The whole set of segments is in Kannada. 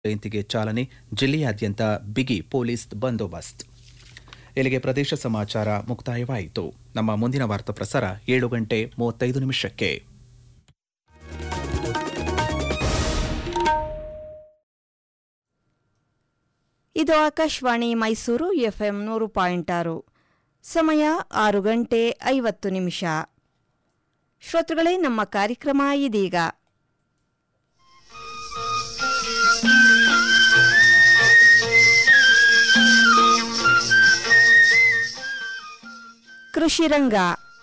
ಜಯಂತಿಗೆ ಚಾಲನೆ ಜಿಲ್ಲೆಯಾದ್ಯಂತ ಬಿಗಿ ಪೊಲೀಸ್ ಬಂದೋಬಸ್ತ್ ಇಲ್ಲಿಗೆ ಪ್ರದೇಶ ಸಮಾಚಾರ ಮುಕ್ತಾಯವಾಯಿತು ನಮ್ಮ ಮುಂದಿನ ವಾರ್ತಾ ಪ್ರಸಾರ ಏಳು ಗಂಟೆ ಮೂವತ್ತೈದು ನಿಮಿಷಕ್ಕೆ ಇದು ಆಕಾಶವಾಣಿ ಮೈಸೂರು ಎಫ್ಎಂ ನೂರು ಪಾಯಿಂಟ್ ಆರು ಸಮಯ ಆರು ಗಂಟೆ ಐವತ್ತು ನಿಮಿಷ ಶ್ರೋತೃಗಳೇ ನಮ್ಮ ಕಾರ್ಯಕ್ರಮ ಇದೀಗ ಕೃಷಿ ರಂಗ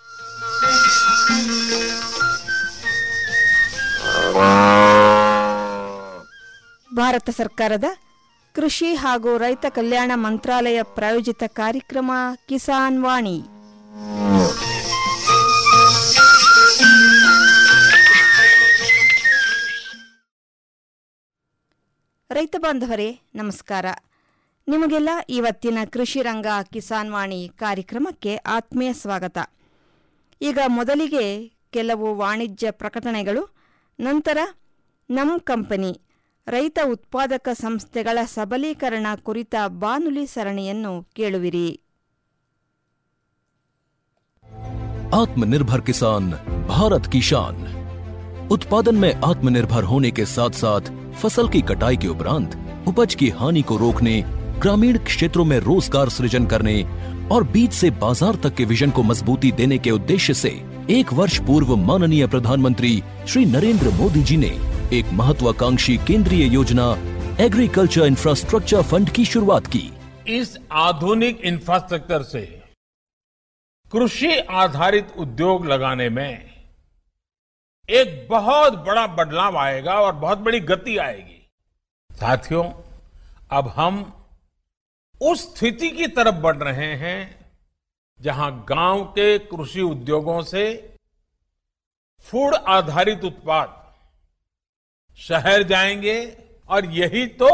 ಭಾರತ ಸರ್ಕಾರದ ಕೃಷಿ ಹಾಗೂ ರೈತ ಕಲ್ಯಾಣ ಮಂತ್ರಾಲಯ ಪ್ರಾಯೋಜಿತ ಕಾರ್ಯಕ್ರಮ ಕಿಸಾನ್ ವಾಣಿ ರೈತ ಬಾಂಧವರೇ ನಮಸ್ಕಾರ ನಿಮಗೆಲ್ಲ ಇವತ್ತಿನ ಕೃಷಿ ರಂಗ ಕಿಸಾನ್ ವಾಣಿ ಕಾರ್ಯಕ್ರಮಕ್ಕೆ ಆತ್ಮೀಯ ಸ್ವಾಗತ ಈಗ ಮೊದಲಿಗೆ ಕೆಲವು ವಾಣಿಜ್ಯ ಪ್ರಕಟಣೆಗಳು ನಂತರ ನಮ್ ಕಂಪನಿ ರೈತ ಉತ್ಪಾದಕ ಸಂಸ್ಥೆಗಳ ಸಬಲೀಕರಣ ಕುರಿತ ಬಾನುಲಿ ಸರಣಿಯನ್ನು ಕೇಳುವಿರಿ आत्मनिर्भर किसान भारत की शान उत्पादन में आत्मनिर्भर होने के साथ साथ फसल की कटाई के उपरांत उपज की हानि को रोकने ग्रामीण क्षेत्रों में रोजगार सृजन करने और बीज से बाजार तक के विजन को मजबूती देने के उद्देश्य से एक वर्ष पूर्व माननीय प्रधानमंत्री श्री नरेंद्र मोदी जी ने एक महत्वाकांक्षी केंद्रीय योजना एग्रीकल्चर इंफ्रास्ट्रक्चर फंड की शुरुआत की इस आधुनिक इंफ्रास्ट्रक्चर से कृषि आधारित उद्योग लगाने में एक बहुत बड़ा बदलाव आएगा और बहुत बड़ी गति आएगी साथियों अब हम उस स्थिति की तरफ बढ़ रहे हैं जहां गांव के कृषि उद्योगों से फूड आधारित उत्पाद शहर जाएंगे और यही तो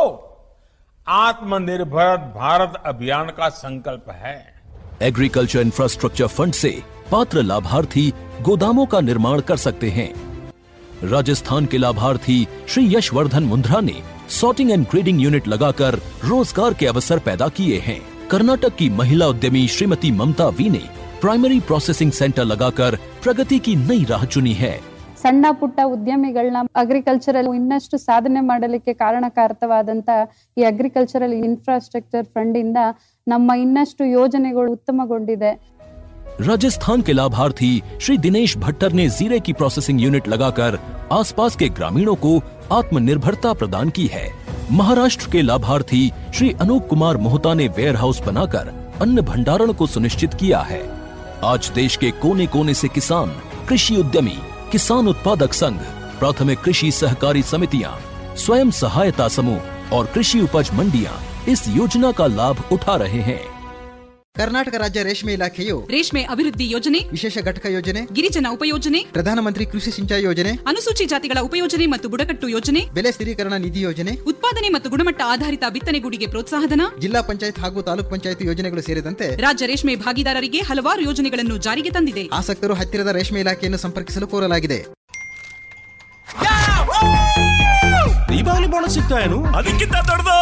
आत्मनिर्भर भारत अभियान का संकल्प है एग्रीकल्चर इंफ्रास्ट्रक्चर फंड से पात्र लाभार्थी गोदामों का निर्माण कर सकते हैं राजस्थान के लाभार्थी श्री यशवर्धन मुंद्रा ने सॉर्टिंग एंड ग्रेडिंग यूनिट लगाकर रोजगार के अवसर पैदा किए हैं कर्नाटक की महिला उद्यमी श्रीमती ममता वी ने प्राइमरी प्रोसेसिंग सेंटर लगाकर प्रगति की नई राह चुनी है ಸಣ್ಣ ಪುಟ್ಟ ಉದ್ಯಮಿಗಳನ್ನ ಅಗ್ರಿಕಲ್ಚರಲ್ ಇನ್ನಷ್ಟು ಸಾಧನೆ ಮಾಡಲಿಕ್ಕೆ ಕಾರಣಕಾರಕವಾದಂತ ಈ ಅಗ್ರಿಕಲ್ಚರಲ್ ಇನ್ಫ್ರಾಸ್ಟ್ರಕ್ಚರ್ ಫಂಡ್ ಇಂದ ನಮ್ಮ ಇನ್ನಷ್ಟು ಯೋಜನೆಗಳು ಉತ್ತಮಗೊಂಡಿದೆ राजस्थान के लाभार्थी श्री दिनेश भट्टर ने जीरे की प्रोसेसिंग यूनिट लगाकर आसपास के ग्रामीणों को आत्मनिर्भरता प्रदान की है महाराष्ट्र के लाभार्थी श्री अनूप कुमार मोहता ने वेयर हाउस बनाकर अन्न भंडारण को सुनिश्चित किया है आज देश के कोने कोने से किसान कृषि उद्यमी किसान उत्पादक संघ प्राथमिक कृषि सहकारी समितियां स्वयं सहायता समूह और कृषि उपज मंडियां इस योजना का लाभ उठा रहे हैं ಕರ್ನಾಟಕ ರಾಜ್ಯ ರೇಷ್ಮೆ ಇಲಾಖೆಯು ರೇಷ್ಮೆ ಅಭಿವೃದ್ಧಿ ಯೋಜನೆ ವಿಶೇಷ ಘಟಕ ಯೋಜನೆ ಗಿರಿಜನ ಉಪಯೋಜನೆ ಪ್ರಧಾನಮಂತ್ರಿ ಕೃಷಿ ಸಿಂಚಾಯಿ ಯೋಜನೆ ಅನುಸೂಚಿ ಜಾತಿಗಳ ಉಪಯೋಜನೆ ಮತ್ತು ಬುಡಕಟ್ಟು ಯೋಜನೆ ಬೆಲೆ ಸ್ಥಿರೀಕರಣ ನಿಧಿ ಯೋಜನೆ ಉತ್ಪಾದನೆ ಮತ್ತು ಗುಣಮಟ್ಟ ಆಧಾರಿತ ಬಿತ್ತನೆಗೂಡಿಗೆ ಪ್ರೋತ್ಸಾಹಧನ ಜಿಲ್ಲಾ ಪಂಚಾಯತ್ ಹಾಗೂ ತಾಲೂಕ್ ಪಂಚಾಯತ್ ಯೋಜನೆಗಳು ಸೇರಿದಂತೆ ರಾಜ್ಯ ರೇಷ್ಮೆ ಭಾಗಿದಾರರಿಗೆ ಹಲವಾರು ಯೋಜನೆಗಳನ್ನು ಜಾರಿಗೆ ತಂದಿದೆ ಆಸಕ್ತರು ಹತ್ತಿರದ ರೇಷ್ಮೆ ಇಲಾಖೆಯನ್ನು ಸಂಪರ್ಕಿಸಲು ಕೋರಲಾಗಿದೆ ದೀಪಾವಳಿ ಬೋನಸ್ ಸಿಗ್ತಾ ಏನು ಅದಕ್ಕಿಂತ ದೊಡ್ಡದು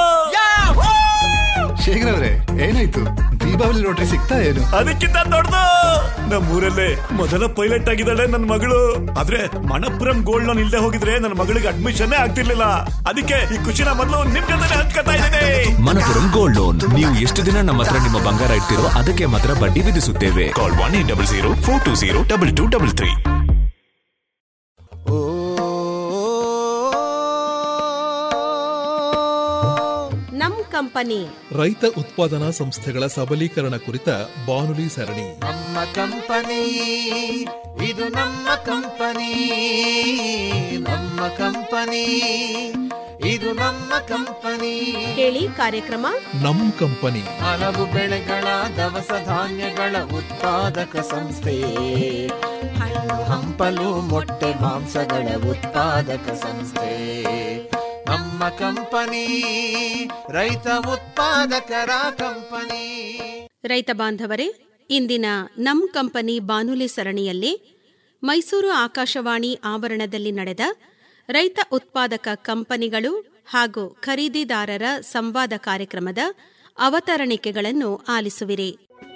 ಶೇಖರ್ ಅವ್ರೆ ಏನಾಯ್ತು ದೀಪಾವಳಿ ಲಾಟ್ರಿ ಸಿಗ್ತಾ ಏನು ಅದಕ್ಕಿಂತ ದೊಡ್ಡದು ನಮ್ಮೂರಲ್ಲೇ ಮೊದಲ ಪೈಲಟ್ ಆಗಿದ್ದಾಳೆ ನನ್ನ ಮಗಳು ಆದ್ರೆ ಮಣಪುರಂ ಗೋಲ್ಡ್ ಲೋನ್ ಇಲ್ಲದೆ ಹೋಗಿದ್ರೆ ನನ್ನ ಮಗಳಿಗೆ ಅಡ್ಮಿಷನ್ ಆಗ್ತಿರ್ಲಿಲ್ಲ ಅದಕ್ಕೆ ಈ ಖುಷಿನ ಮೊದಲು ನಿಮ್ ಜೊತೆ ಹಂಚ್ಕೊತಾ ಇದ್ದೇನೆ ಮನಪುರಂ ಗೋಲ್ಡ್ ಲೋನ್ ನೀವು ಎಷ್ಟು ದಿನ ನಮ್ಮ ಹತ್ರ ನಿಮ್ಮ ಬಂಗಾರ ಇಡ್ತಿರೋ ಅದಕ್ಕೆ ಮಾತ್ರ ಬಡ್ಡಿ ವಿಧಿಸುತ್ತೇವೆ call one eight double zero four two zero double two double three ನಮ್ ಕಂಪನಿ ರೈತ ಉತ್ಪಾದನಾ ಸಂಸ್ಥೆಗಳ ಸಬಲೀಕರಣ ಕುರಿತ ಬಾನುಲಿ ಸರಣಿ ನಮ್ಮ ಕಂಪನಿ ಇದು ನಮ್ಮ ಕಂಪನಿ ನಮ್ಮ ಕಂಪನಿ ಇದು ನಮ್ಮ ಕಂಪನಿ ಕೇಳಿ ಕಾರ್ಯಕ್ರಮ ನಮ್ ಕಂಪನಿ ಹಲವು ಬೆಳೆಗಳ ದವಸ ಧಾನ್ಯಗಳ ಉತ್ಪಾದಕ ಸಂಸ್ಥೆ ಹಣ್ಣು ಹಂಪಲು ಮೊಟ್ಟೆ ಮಾಂಸಗಳ ಉತ್ಪಾದಕ ಸಂಸ್ಥೆ ನಮ್ಮ ಕಂಪನಿ ರೈತ ಉತ್ಪಾದಕರ ಕಂಪನಿ ರೈತ ಬಾಂಧವರೇ ಇಂದಿನ ನಮ್ ಕಂಪನಿ ಬಾನುಲಿ ಸರಣಿಯಲ್ಲಿ ಮೈಸೂರು ಆಕಾಶವಾಣಿ ಆವರಣದಲ್ಲಿ ನಡೆದ ರೈತ ಉತ್ಪಾದಕ ಕಂಪನಿಗಳು ಹಾಗೂ ಖರೀದಿದಾರರ ಸಂವಾದ ಕಾರ್ಯಕ್ರಮದ ಅವತರಣಿಕೆಗಳನ್ನು ಆಲಿಸುವಿರಿ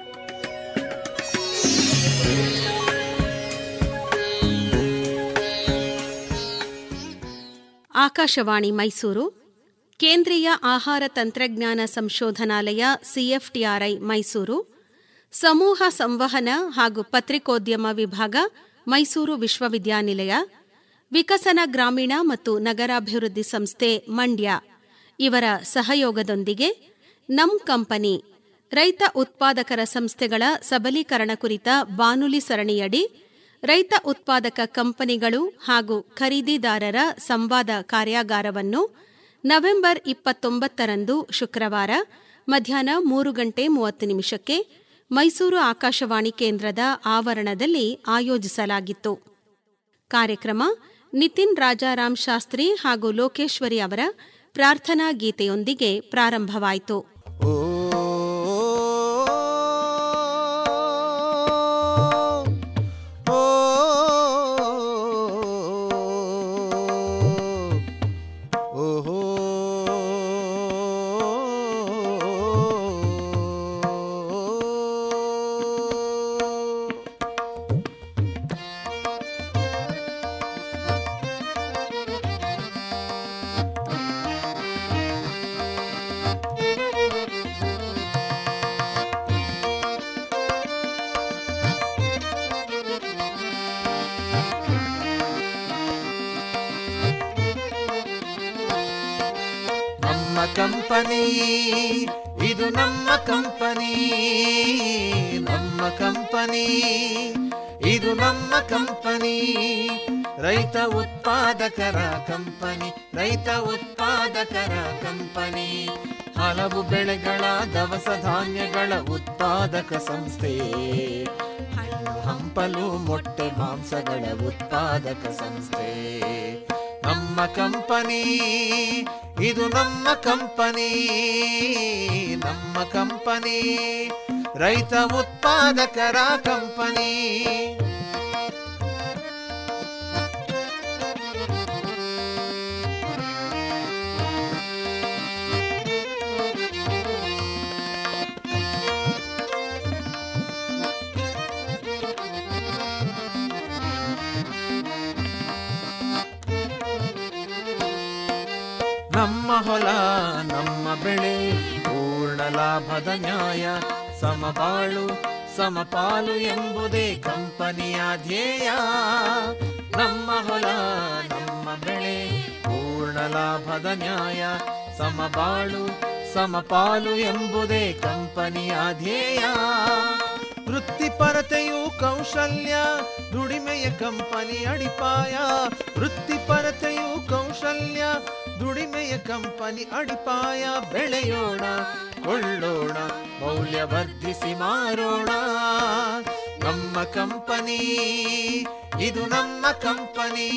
ಆಕಾಶವಾಣಿ ಮೈಸೂರು ಕೇಂದ್ರೀಯ ಆಹಾರ ತಂತ್ರಜ್ಞಾನ ಸಂಶೋಧನಾಲಯ ಸಿಎಫ್ಟಿಆರ್ಐ ಮೈಸೂರು ಸಮೂಹ ಸಂವಹನ ಹಾಗೂ ಪತ್ರಿಕೋದ್ಯಮ ವಿಭಾಗ ಮೈಸೂರು ವಿಶ್ವವಿದ್ಯಾನಿಲಯ ವಿಕಸನ ಗ್ರಾಮೀಣ ಮತ್ತು ನಗರಾಭಿವೃದ್ಧಿ ಸಂಸ್ಥೆ ಮಂಡ್ಯ ಇವರ ಸಹಯೋಗದೊಂದಿಗೆ ನಮ್ ಕಂಪನಿ ರೈತ ಉತ್ಪಾದಕರ ಸಂಸ್ಥೆಗಳ ಸಬಲೀಕರಣ ಕುರಿತ ಬಾನುಲಿ ಸರಣಿಯಡಿ ರೈತ ಉತ್ಪಾದಕ ಕಂಪನಿಗಳು ಹಾಗೂ ಖರೀದಿದಾರರ ಸಂವಾದ ಕಾರ್ಯಾಗಾರವನ್ನು ನವೆಂಬರ್ ಇಪ್ಪತ್ತೊಂಬತ್ತರಂದು ಶುಕ್ರವಾರ ಮಧ್ಯಾಹ್ನ ಮೂರು ಗಂಟೆ ಮೂವತ್ತು ನಿಮಿಷಕ್ಕೆ ಮೈಸೂರು ಆಕಾಶವಾಣಿ ಕೇಂದ್ರದ ಆವರಣದಲ್ಲಿ ಆಯೋಜಿಸಲಾಗಿತ್ತು ಕಾರ್ಯಕ್ರಮ ನಿತಿನ್ ರಾಜಾರಾಮ್ ಶಾಸ್ತ್ರಿ ಹಾಗೂ ಲೋಕೇಶ್ವರಿ ಅವರ ಪ್ರಾರ್ಥನಾ ಗೀತೆಯೊಂದಿಗೆ ಪ್ರಾರಂಭವಾಯಿತು ನಮ್ಮ ಕಂಪನಿ ಇದು ನಮ್ಮ ಕಂಪನಿ ನಮ್ಮ ಕಂಪನಿ ಇದು ನಮ್ಮ ಕಂಪನಿ ರೈತ ಉತ್ಪಾದಕರ ಕಂಪನಿ ರೈತ ಉತ್ಪಾದಕರ ಕಂಪನಿ ಹಲವು ಬೆಳೆಗಳ ದವಸ ಧಾನ್ಯಗಳ ಉತ್ಪಾದಕ ಸಂಸ್ಥೆ ಹಣ್ಣು ಹಂಪಲು ಮೊಟ್ಟೆ ಮಾಂಸಗಳ ಉತ್ಪಾದಕ ಸಂಸ್ಥೆ ನಮ್ಮ ಕಂಪನಿ ಇದು ನಮ್ಮ ಕಂಪನಿ ನಮ್ಮ ಕಂಪನಿ ರೈತ ಉತ್ಪಾದಕರ ಕಂಪನಿ ನಮ್ಮ ಹೊಲ ನಮ್ಮ ಬೆಳೆ ಪೂರ್ಣ ಲಾಭದ ನ್ಯಾಯ ಸಮಬಾಳು ಸಮಪಾಲು ಎಂಬುದೇ ಕಂಪನಿಯ ಧ್ಯೇಯ ನಮ್ಮ ಹೊಲ ನಮ್ಮ ಬೆಳೆ ಪೂರ್ಣ ಲಾಭದ ನ್ಯಾಯ ಸಮಬಾಳು ಸಮಪಾಲು ಎಂಬುದೇ ಕಂಪನಿಯ ಧ್ಯೇಯ ವೃತ್ತಿಪರತೆಯು ಕೌಶಲ್ಯ ದುಡಿಮೆಯ ಕಂಪನಿ ಅಡಿಪಾಯ ವೃತ್ತಿಪರತೆಯು ಕೌಶಲ್ಯ ದುಡಿಮೆಯ ಕಂಪನಿ ಅಡಿಪಾಯ ಬೆಳೆಯೋಣ ಕೊಳ್ಳೋಣ ಮೌಲ್ಯ ವರ್ಧಿಸಿ ಮಾರೋಣ ನಮ್ಮ ಕಂಪನಿ ಇದು ನಮ್ಮ ಕಂಪನಿ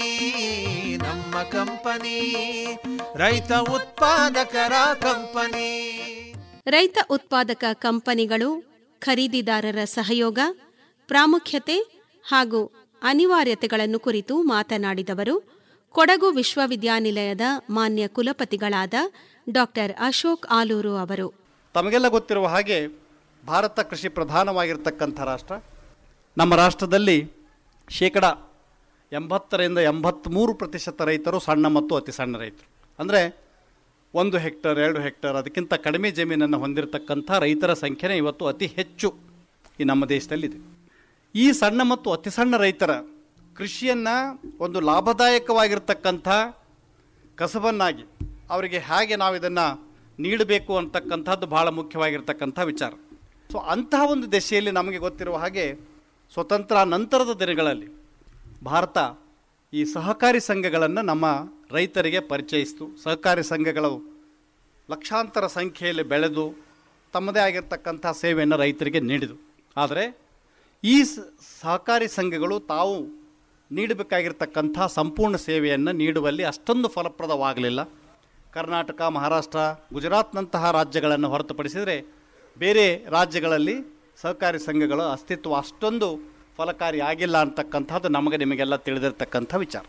ನಮ್ಮ ಕಂಪನಿ ರೈತ ಉತ್ಪಾದಕರ ಕಂಪನಿ ರೈತ ಉತ್ಪಾದಕ ಕಂಪನಿಗಳು ಖರೀದಿದಾರರ ಸಹಯೋಗ ಪ್ರಾಮುಖ್ಯತೆ ಹಾಗೂ ಅನಿವಾರ್ಯತೆಗಳನ್ನು ಕುರಿತು ಮಾತನಾಡಿದವರು ಕೊಡಗು ವಿಶ್ವವಿದ್ಯಾನಿಲಯದ ಮಾನ್ಯ ಕುಲಪತಿಗಳಾದ ಡಾಕ್ಟರ್ ಅಶೋಕ್ ಆಲೂರು ಅವರು ತಮಗೆಲ್ಲ ಗೊತ್ತಿರುವ ಹಾಗೆ ಭಾರತ ಕೃಷಿ ಪ್ರಧಾನವಾಗಿರ್ತಕ್ಕಂಥ ರಾಷ್ಟ್ರ ನಮ್ಮ ರಾಷ್ಟ್ರದಲ್ಲಿ ಶೇಕಡ ಎಂಬತ್ತರಿಂದ ಎಂಬತ್ತ್ಮೂರು ಪ್ರತಿಶತ ರೈತರು ಸಣ್ಣ ಮತ್ತು ಅತಿ ಸಣ್ಣ ರೈತರು ಅಂದರೆ ಒಂದು ಹೆಕ್ಟರ್ ಎರಡು ಹೆಕ್ಟರ್ ಅದಕ್ಕಿಂತ ಕಡಿಮೆ ಜಮೀನನ್ನು ಹೊಂದಿರತಕ್ಕಂಥ ರೈತರ ಸಂಖ್ಯೆನೇ ಇವತ್ತು ಅತಿ ಹೆಚ್ಚು ಈ ನಮ್ಮ ದೇಶದಲ್ಲಿದೆ ಈ ಸಣ್ಣ ಮತ್ತು ಅತಿ ಸಣ್ಣ ರೈತರ ಕೃಷಿಯನ್ನು ಒಂದು ಲಾಭದಾಯಕವಾಗಿರ್ತಕ್ಕಂಥ ಕಸಬನ್ನಾಗಿ ಅವರಿಗೆ ಹೇಗೆ ನಾವು ಇದನ್ನು ನೀಡಬೇಕು ಅಂತಕ್ಕಂಥದ್ದು ಭಾಳ ಮುಖ್ಯವಾಗಿರ್ತಕ್ಕಂಥ ವಿಚಾರ ಸೊ ಅಂತಹ ಒಂದು ದಶೆಯಲ್ಲಿ ನಮಗೆ ಗೊತ್ತಿರುವ ಹಾಗೆ ಸ್ವತಂತ್ರ ನಂತರದ ದಿನಗಳಲ್ಲಿ ಭಾರತ ಈ ಸಹಕಾರಿ ಸಂಘಗಳನ್ನು ನಮ್ಮ ರೈತರಿಗೆ ಪರಿಚಯಿಸಿತು ಸಹಕಾರಿ ಸಂಘಗಳು ಲಕ್ಷಾಂತರ ಸಂಖ್ಯೆಯಲ್ಲಿ ಬೆಳೆದು ತಮ್ಮದೇ ಆಗಿರ್ತಕ್ಕಂಥ ಸೇವೆಯನ್ನು ರೈತರಿಗೆ ನೀಡಿದು ಆದರೆ ಈ ಸ- ಸಹಕಾರಿ ಸಂಘಗಳು ತಾವು ನೀಡಬೇಕಾಗಿರ್ತಕ್ಕಂಥ ಸಂಪೂರ್ಣ ಸೇವೆಯನ್ನು ನೀಡುವಲ್ಲಿ ಅಷ್ಟೊಂದು ಫಲಪ್ರದವಾಗಲಿಲ್ಲ ಕರ್ನಾಟಕ ಮಹಾರಾಷ್ಟ್ರ ಗುಜರಾತ್ನಂತಹ ರಾಜ್ಯಗಳನ್ನು ಹೊರತುಪಡಿಸಿದರೆ ಬೇರೆ ರಾಜ್ಯಗಳಲ್ಲಿ ಸಹಕಾರಿ ಸಂಘಗಳ ಅಸ್ತಿತ್ವ ಅಷ್ಟೊಂದು ಫಲಕಾರಿ ಆಗಿಲ್ಲ ಅಂತಕ್ಕಂಥದ್ದು ನಮಗೆ ನಿಮಗೆಲ್ಲ ತಿಳಿದಿರ್ತಕ್ಕಂಥ ವಿಚಾರ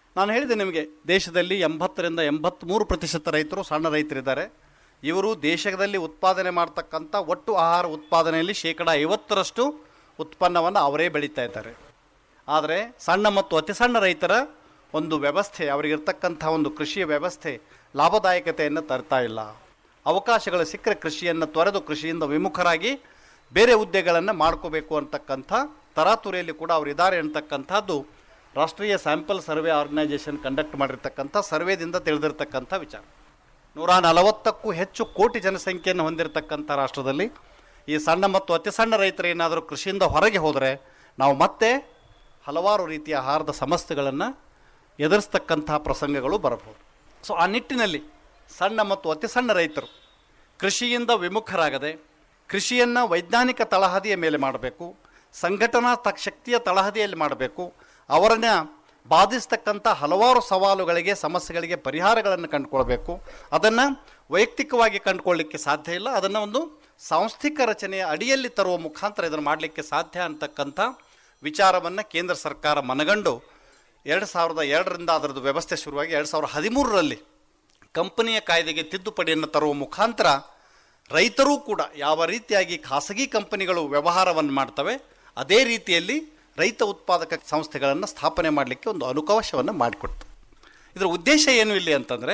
ನಾನು ಹೇಳಿದೆ ನಿಮಗೆ ದೇಶದಲ್ಲಿ ಎಂಬತ್ತರಿಂದ ಎಂಬತ್ತ್ಮೂರು ಪ್ರತಿಶತ ರೈತರು ಸಣ್ಣ ರೈತರಿದ್ದಾರೆ ಇವರು ದೇಶದಲ್ಲಿ ಉತ್ಪಾದನೆ ಮಾಡ್ತಕ್ಕಂಥ ಒಟ್ಟು ಆಹಾರ ಉತ್ಪಾದನೆಯಲ್ಲಿ ಶೇಕಡ ಐವತ್ತರಷ್ಟು ಉತ್ಪನ್ನವನ್ನು ಅವರೇ ಬೆಳೀತಾ ಇದ್ದಾರೆ ಆದರೆ ಸಣ್ಣ ಮತ್ತು ಅತಿ ಸಣ್ಣ ರೈತರ ಒಂದು ವ್ಯವಸ್ಥೆ ಅವರಿಗಿರ್ತಕ್ಕಂಥ ಒಂದು ಕೃಷಿಯ ವ್ಯವಸ್ಥೆ ಲಾಭದಾಯಕತೆಯನ್ನು ತರ್ತಾ ಇಲ್ಲ ಅವಕಾಶಗಳು ಸಿಕ್ಕರೆ ಕೃಷಿಯನ್ನು ತೊರೆದು ಕೃಷಿಯಿಂದ ವಿಮುಖರಾಗಿ ಬೇರೆ ಹುದ್ದೆಗಳನ್ನು ಮಾಡ್ಕೋಬೇಕು ಅಂತಕ್ಕಂಥ ತರಾತುರಿಯಲ್ಲಿ ಕೂಡ ಅವರಿದ್ದಾರೆ ಅಂತಕ್ಕಂಥದ್ದು ರಾಷ್ಟ್ರೀಯ ಸ್ಯಾಂಪಲ್ ಸರ್ವೆ ಆರ್ಗನೈಜೇಷನ್ ಕಂಡಕ್ಟ್ ಮಾಡಿರ್ತಕ್ಕಂಥ ಸರ್ವೇದಿಂದ ತಿಳಿದಿರ್ತಕ್ಕಂಥ ವಿಚಾರ ನೂರ ನಲವತ್ತಕ್ಕೂ ಹೆಚ್ಚು ಕೋಟಿ ಜನಸಂಖ್ಯೆಯನ್ನು ಹೊಂದಿರತಕ್ಕಂಥ ರಾಷ್ಟ್ರದಲ್ಲಿ ಈ ಸಣ್ಣ ಮತ್ತು ಅತಿ ಸಣ್ಣ ರೈತರು ಏನಾದರೂ ಕೃಷಿಯಿಂದ ಹೊರಗೆ ಹೋದರೆ ನಾವು ಮತ್ತೆ ಹಲವಾರು ರೀತಿಯ ಆಹಾರದ ಸಮಸ್ಯೆಗಳನ್ನು ಎದುರಿಸ್ತಕ್ಕಂತಹ ಪ್ರಸಂಗಗಳು ಬರಬಹುದು ಸೊ ಆ ನಿಟ್ಟಿನಲ್ಲಿ ಸಣ್ಣ ಮತ್ತು ಅತಿ ಸಣ್ಣ ರೈತರು ಕೃಷಿಯಿಂದ ವಿಮುಖರಾಗದೆ ಕೃಷಿಯನ್ನು ವೈಜ್ಞಾನಿಕ ತಳಹದಿಯ ಮೇಲೆ ಮಾಡಬೇಕು ಸಂಘಟನಾ ತ ಶಕ್ತಿಯ ತಳಹದಿಯಲ್ಲಿ ಮಾಡಬೇಕು ಅವರನ್ನು ಬಾಧಿಸ್ತಕ್ಕಂಥ ಹಲವಾರು ಸವಾಲುಗಳಿಗೆ ಸಮಸ್ಯೆಗಳಿಗೆ ಪರಿಹಾರಗಳನ್ನು ಕಂಡುಕೊಳ್ಬೇಕು ಅದನ್ನು ವೈಯಕ್ತಿಕವಾಗಿ ಕಂಡುಕೊಳ್ಳಿಕ್ಕೆ ಸಾಧ್ಯ ಇಲ್ಲ ಅದನ್ನು ಒಂದು ಸಾಂಸ್ಥಿಕ ರಚನೆಯ ಅಡಿಯಲ್ಲಿ ತರುವ ಮುಖಾಂತರ ಇದನ್ನು ಮಾಡಲಿಕ್ಕೆ ಸಾಧ್ಯ ಅಂತಕ್ಕಂಥ ವಿಚಾರವನ್ನು ಕೇಂದ್ರ ಸರ್ಕಾರ ಮನಗಂಡು ಎರಡು ಸಾವಿರದ ಎರಡರಿಂದ ಅದರದ್ದು ವ್ಯವಸ್ಥೆ ಶುರುವಾಗಿ ಎರಡು ಸಾವಿರದ ಹದಿಮೂರರಲ್ಲಿ ಕಂಪನಿಯ ಕಾಯ್ದೆಗೆ ತಿದ್ದುಪಡಿಯನ್ನು ತರುವ ಮುಖಾಂತರ ರೈತರೂ ಕೂಡ ಯಾವ ರೀತಿಯಾಗಿ ಖಾಸಗಿ ಕಂಪನಿಗಳು ವ್ಯವಹಾರವನ್ನು ಮಾಡ್ತವೆ ಅದೇ ರೀತಿಯಲ್ಲಿ ರೈತ ಉತ್ಪಾದಕ ಸಂಸ್ಥೆಗಳನ್ನು ಸ್ಥಾಪನೆ ಮಾಡಲಿಕ್ಕೆ ಒಂದು ಅನುಕವಶವನ್ನು ಮಾಡಿಕೊಡ್ತು ಇದರ ಉದ್ದೇಶ ಏನು ಇಲ್ಲಿ ಅಂತಂದರೆ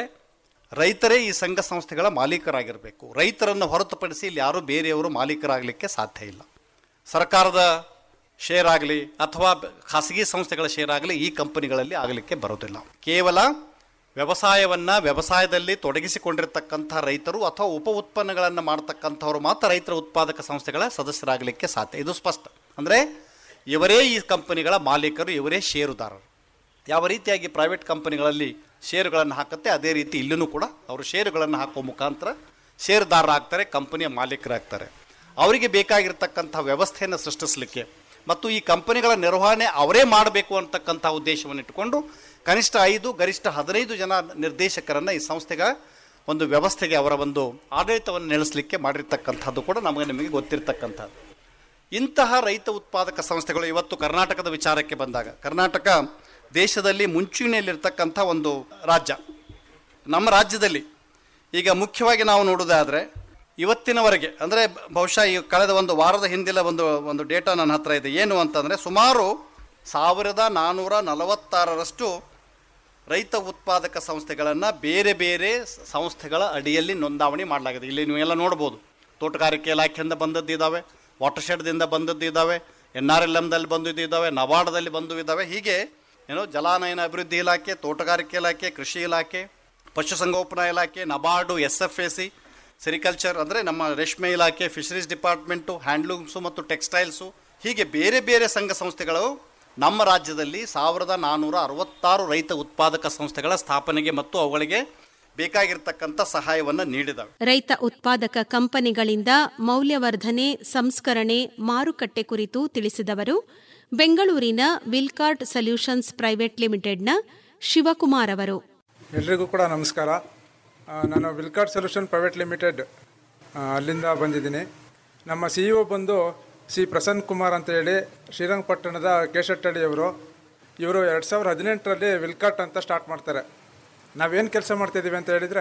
ರೈತರೇ ಈ ಸಂಘ ಸಂಸ್ಥೆಗಳ ಮಾಲೀಕರಾಗಿರಬೇಕು ರೈತರನ್ನು ಹೊರತುಪಡಿಸಿ ಇಲ್ಲಿ ಯಾರೂ ಬೇರೆಯವರು ಮಾಲೀಕರಾಗಲಿಕ್ಕೆ ಸಾಧ್ಯ ಇಲ್ಲ ಸರ್ಕಾರದ ಶೇರ್ ಆಗಲಿ ಅಥವಾ ಖಾಸಗಿ ಸಂಸ್ಥೆಗಳ ಶೇರ್ ಆಗಲಿ ಈ ಕಂಪನಿಗಳಲ್ಲಿ ಆಗಲಿಕ್ಕೆ ಬರೋದಿಲ್ಲ ಕೇವಲ ವ್ಯವಸಾಯವನ್ನು ವ್ಯವಸಾಯದಲ್ಲಿ ತೊಡಗಿಸಿಕೊಂಡಿರ್ತಕ್ಕಂಥ ರೈತರು ಅಥವಾ ಉಪ ಉತ್ಪನ್ನಗಳನ್ನು ಮಾಡ್ತಕ್ಕಂಥವ್ರು ಮಾತ್ರ ರೈತರ ಉತ್ಪಾದಕ ಸಂಸ್ಥೆಗಳ ಸದಸ್ಯರಾಗಲಿಕ್ಕೆ ಸಾಧ್ಯ ಇದು ಸ್ಪಷ್ಟ ಅಂದರೆ ಇವರೇ ಈ ಕಂಪನಿಗಳ ಮಾಲೀಕರು ಇವರೇ ಷೇರುದಾರರು ಯಾವ ರೀತಿಯಾಗಿ ಪ್ರೈವೇಟ್ ಕಂಪನಿಗಳಲ್ಲಿ ಷೇರುಗಳನ್ನು ಹಾಕುತ್ತೆ ಅದೇ ರೀತಿ ಇಲ್ಲೂ ಕೂಡ ಅವರು ಷೇರುಗಳನ್ನು ಹಾಕುವ ಮುಖಾಂತರ ಷೇರುದಾರರಾಗ್ತಾರೆ ಕಂಪನಿಯ ಮಾಲೀಕರಾಗ್ತಾರೆ ಅವರಿಗೆ ಬೇಕಾಗಿರ್ತಕ್ಕಂಥ ವ್ಯವಸ್ಥೆಯನ್ನು ಸೃಷ್ಟಿಸಲಿಕ್ಕೆ ಮತ್ತು ಈ ಕಂಪನಿಗಳ ನಿರ್ವಹಣೆ ಅವರೇ ಮಾಡಬೇಕು ಅಂತಕ್ಕಂಥ ಉದ್ದೇಶವನ್ನು ಇಟ್ಟುಕೊಂಡು ಕನಿಷ್ಠ ಐದು ಗರಿಷ್ಠ ಹದಿನೈದು ಜನ ನಿರ್ದೇಶಕರನ್ನು ಈ ಸಂಸ್ಥೆಗಳ ಒಂದು ವ್ಯವಸ್ಥೆಗೆ ಅವರ ಒಂದು ಆಡಳಿತವನ್ನು ನಡೆಸಲಿಕ್ಕೆ ಮಾಡಿರ್ತಕ್ಕಂಥದ್ದು ಕೂಡ ನಮಗೆ ನಿಮಗೆ ಗೊತ್ತಿರ್ತಕ್ಕಂಥದ್ದು ಇಂತಹ ರೈತ ಉತ್ಪಾದಕ ಸಂಸ್ಥೆಗಳು ಇವತ್ತು ಕರ್ನಾಟಕದ ವಿಚಾರಕ್ಕೆ ಬಂದಾಗ ಕರ್ನಾಟಕ ದೇಶದಲ್ಲಿ ಮುಂಚೂಣಿಯಲ್ಲಿರ್ತಕ್ಕಂಥ ಒಂದು ರಾಜ್ಯ ನಮ್ಮ ರಾಜ್ಯದಲ್ಲಿ ಈಗ ಮುಖ್ಯವಾಗಿ ನಾವು ನೋಡೋದಾದರೆ ಇವತ್ತಿನವರೆಗೆ ಅಂದರೆ ಬಹುಶಃ ಈ ಕಳೆದ ಒಂದು ವಾರದ ಹಿಂದಿನ ಒಂದು ಒಂದು ಡೇಟಾ ನನ್ನ ಹತ್ರ ಇದೆ ಏನು ಅಂತಂದರೆ ಸುಮಾರು ಸಾವಿರದ ನಾನ್ನೂರ ನಲವತ್ತಾರರಷ್ಟು ರೈತ ಉತ್ಪಾದಕ ಸಂಸ್ಥೆಗಳನ್ನು ಬೇರೆ ಬೇರೆ ಸಂಸ್ಥೆಗಳ ಅಡಿಯಲ್ಲಿ ನೋಂದಾವಣಿ ಮಾಡಲಾಗಿದೆ ಇಲ್ಲಿ ನೀವೆಲ್ಲ ನೋಡ್ಬೋದು ತೋಟಗಾರಿಕೆ ಇಲಾಖೆಯಿಂದ ಬಂದದ್ದು ಇದ್ದಾವೆ ವಾಟರ್ ಶೆಡ್ದಿಂದ ಬಂದದ್ದು ಇದ್ದಾವೆ ಎನ್ ಆರ್ ಎಲ್ ಎಮ್ದಲ್ಲಿ ಬಂದಿದ್ದು ಇದ್ದಾವೆ ನಬಾರ್ಡದಲ್ಲಿ ಬಂದು ಇದ್ದಾವೆ ಹೀಗೆ ಏನು ಜಲಾನಯನ ಅಭಿವೃದ್ಧಿ ಇಲಾಖೆ ತೋಟಗಾರಿಕೆ ಇಲಾಖೆ ಕೃಷಿ ಇಲಾಖೆ ಪಶುಸಂಗೋಪನಾ ಇಲಾಖೆ NABARD S F A C sericulture ಅಂದರೆ ನಮ್ಮ ರೇಷ್ಮೆ ಇಲಾಖೆ ಫಿಶರೀಸ್ ಡಿಪಾರ್ಟ್ಮೆಂಟು ಹ್ಯಾಂಡ್ಲೂಮ್ಸು ಮತ್ತು ಟೆಕ್ಸ್ಟೈಲ್ಸು ಹೀಗೆ ಬೇರೆ ಬೇರೆ ಸಂಘ ಸಂಸ್ಥೆಗಳು ನಮ್ಮ ರಾಜ್ಯದಲ್ಲಿ ಸಾವಿರದ ನಾನ್ನೂರ ಅರವತ್ತಾರು ರೈತ ಉತ್ಪಾದಕ ಸಂಸ್ಥೆಗಳ ಸ್ಥಾಪನೆಗೆ ಮತ್ತು ಅವುಗಳಿಗೆ ಬೇಕಾಗಿರ್ತಕ್ಕಂಥ ಸಹಾಯವನ್ನು ನೀಡಿದವೆ ರೈತ ಉತ್ಪಾದಕ ಕಂಪನಿಗಳಿಂದ ಮೌಲ್ಯವರ್ಧನೆ ಸಂಸ್ಕರಣೆ ಮಾರುಕಟ್ಟೆ ಕುರಿತು ತಿಳಿಸಿದವರು ಬೆಂಗಳೂರಿನ ವಿಲ್ಕಾರ್ಟ್ ಸೊಲ್ಯೂಷನ್ಸ್ ಪ್ರೈವೇಟ್ ಲಿಮಿಟೆಡ್ನ ಶಿವಕುಮಾರ್ ಅವರು ಎಲ್ರಿಗೂ ಕೂಡ ನಮಸ್ಕಾರ ಆ, ನಾನು ವಿಲ್ಕಾರ್ಟ್ ಸೊಲ್ಯೂಷನ್ ಪ್ರೈವೇಟ್ ಲಿಮಿಟೆಡ್ ಆ, ಅಲ್ಲಿಂದ ಬಂದಿದ್ದೀನಿ ನಮ್ಮ ಸಿ ಇ ಬಂದು ಸಿ ಪ್ರಸನ್ನ ಕುಮಾರ್ ಅಂತ ಹೇಳಿ ಶ್ರೀರಂಗಪಟ್ಟಣದ ಕೇಶಟ್ಟಳ್ಳಿಯವರು ಇವರು ಎರಡು ಸಾವಿರದ ಹದಿನೆಂಟರಲ್ಲಿ ವಿಲ್ಕಾರ್ಟ್ ಅಂತ ಸ್ಟಾರ್ಟ್ ಮಾಡ್ತಾರೆ ನಾವೇನು ಕೆಲಸ ಮಾಡ್ತಾಯಿದ್ದೀವಿ ಅಂತ ಹೇಳಿದರೆ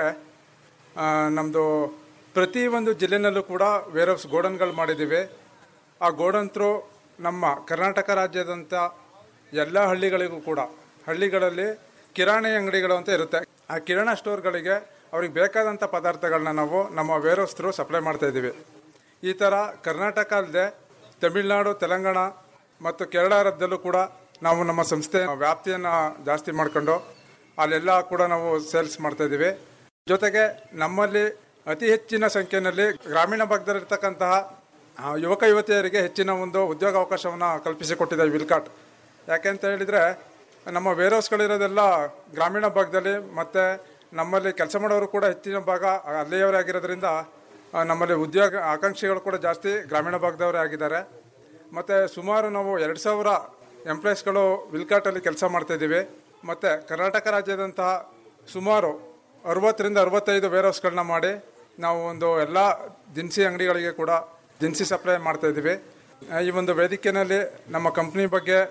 ನಮ್ಮದು ಪ್ರತಿ ಒಂದು ಜಿಲ್ಲೆನಲ್ಲೂ ಕೂಡ ವೇರ್ ಹೌಸ್ ಗೋಡನ್ಗಳು ಮಾಡಿದ್ದೀವಿ ಆ ಗೋಡನ್ ಥ್ರೂ ನಮ್ಮ ಕರ್ನಾಟಕ ರಾಜ್ಯದಂಥ ಎಲ್ಲ ಹಳ್ಳಿಗಳಿಗೂ ಕೂಡ ಹಳ್ಳಿಗಳಲ್ಲಿ ಕಿರಾಣಿ ಅಂಗಡಿಗಳು ಅಂತ ಇರುತ್ತೆ ಆ ಕಿರಾಣ ಸ್ಟೋರ್ಗಳಿಗೆ ಅವ್ರಿಗೆ ಬೇಕಾದಂಥ ಪದಾರ್ಥಗಳನ್ನ ನಾವು ನಮ್ಮ ವೇರ್ ಹೌಸ್ ಥ್ರೂ ಸಪ್ಲೈ ಮಾಡ್ತಾ ಇದ್ದೀವಿ ಈ ಥರ ಕರ್ನಾಟಕ ಅಲ್ಲದೆ ತಮಿಳುನಾಡು ತೆಲಂಗಾಣ ಮತ್ತು ಕೇರಳ ರಾಜ್ಯದಲ್ಲೂ ಕೂಡ ನಾವು ನಮ್ಮ ಸಂಸ್ಥೆ ವ್ಯಾಪ್ತಿಯನ್ನು ಜಾಸ್ತಿ ಮಾಡ್ಕೊಂಡು ಅಲ್ಲೆಲ್ಲ ಕೂಡ ನಾವು ಸೇಲ್ಸ್ ಮಾಡ್ತಾ ಇದ್ದೀವಿ ಜೊತೆಗೆ ನಮ್ಮಲ್ಲಿ ಅತಿ ಹೆಚ್ಚಿನ ಸಂಖ್ಯೆಯಲ್ಲಿ ಗ್ರಾಮೀಣ ಭಾಗದಲ್ಲಿರ್ತಕ್ಕಂತಹ ಆ, ಯುವಕ ಯುವತಿಯರಿಗೆ ಹೆಚ್ಚಿನ ಒಂದು ಉದ್ಯೋಗ ಅವಕಾಶವನ್ನು ಕಲ್ಪಿಸಿಕೊಟ್ಟಿದೆ ವಿಲ್ಕಾಟ್ ಯಾಕೆ ಅಂತ ಹೇಳಿದರೆ ನಮ್ಮ ವೇರ್ ಹೌಸ್ಗಳಿರೋದೆಲ್ಲ ಗ್ರಾಮೀಣ ಭಾಗದಲ್ಲಿ ಮತ್ತು ನಮ್ಮಲ್ಲಿ ಕೆಲಸ ಮಾಡೋರು ಕೂಡ ಹೆಚ್ಚಿನ ಭಾಗ ಅಲ್ಲಿಯವರೇ ಆಗಿರೋದ್ರಿಂದ ಆ, ನಮ್ಮಲ್ಲಿ ಉದ್ಯೋಗ ಆಕಾಂಕ್ಷಿಗಳು ಕೂಡ ಜಾಸ್ತಿ ಗ್ರಾಮೀಣ ಭಾಗದವರೇ ಆಗಿದ್ದಾರೆ ಮತ್ತು ಸುಮಾರು ನಾವು ಎರಡು ಸಾವಿರ ಎಂಪ್ಲಾಯೀಸ್ಗಳು ವಿಲ್ಕಾಟಲ್ಲಿ ಕೆಲಸ ಮಾಡ್ತಾಯಿದ್ದೀವಿ ಮತ್ತು ಕರ್ನಾಟಕ ರಾಜ್ಯದಂತಹ ಸುಮಾರು ಅರವತ್ತರಿಂದ ಅರವತ್ತೈದು ವೇರ್ ಹೌಸ್ಗಳನ್ನ ಮಾಡಿ ನಾವು ಒಂದು ಎಲ್ಲ ದಿನಸಿ ಅಂಗಡಿಗಳಿಗೆ ಕೂಡ ದಿನಸಿ ಸಪ್ಲೈ ಮಾಡ್ತಾ ಇದ್ದೀವಿ ಆ, ಈ ಒಂದು ವೇದಿಕೆಯಲ್ಲಿ ನಮ್ಮ ಕಂಪ್ನಿ ಬಗ್ಗೆ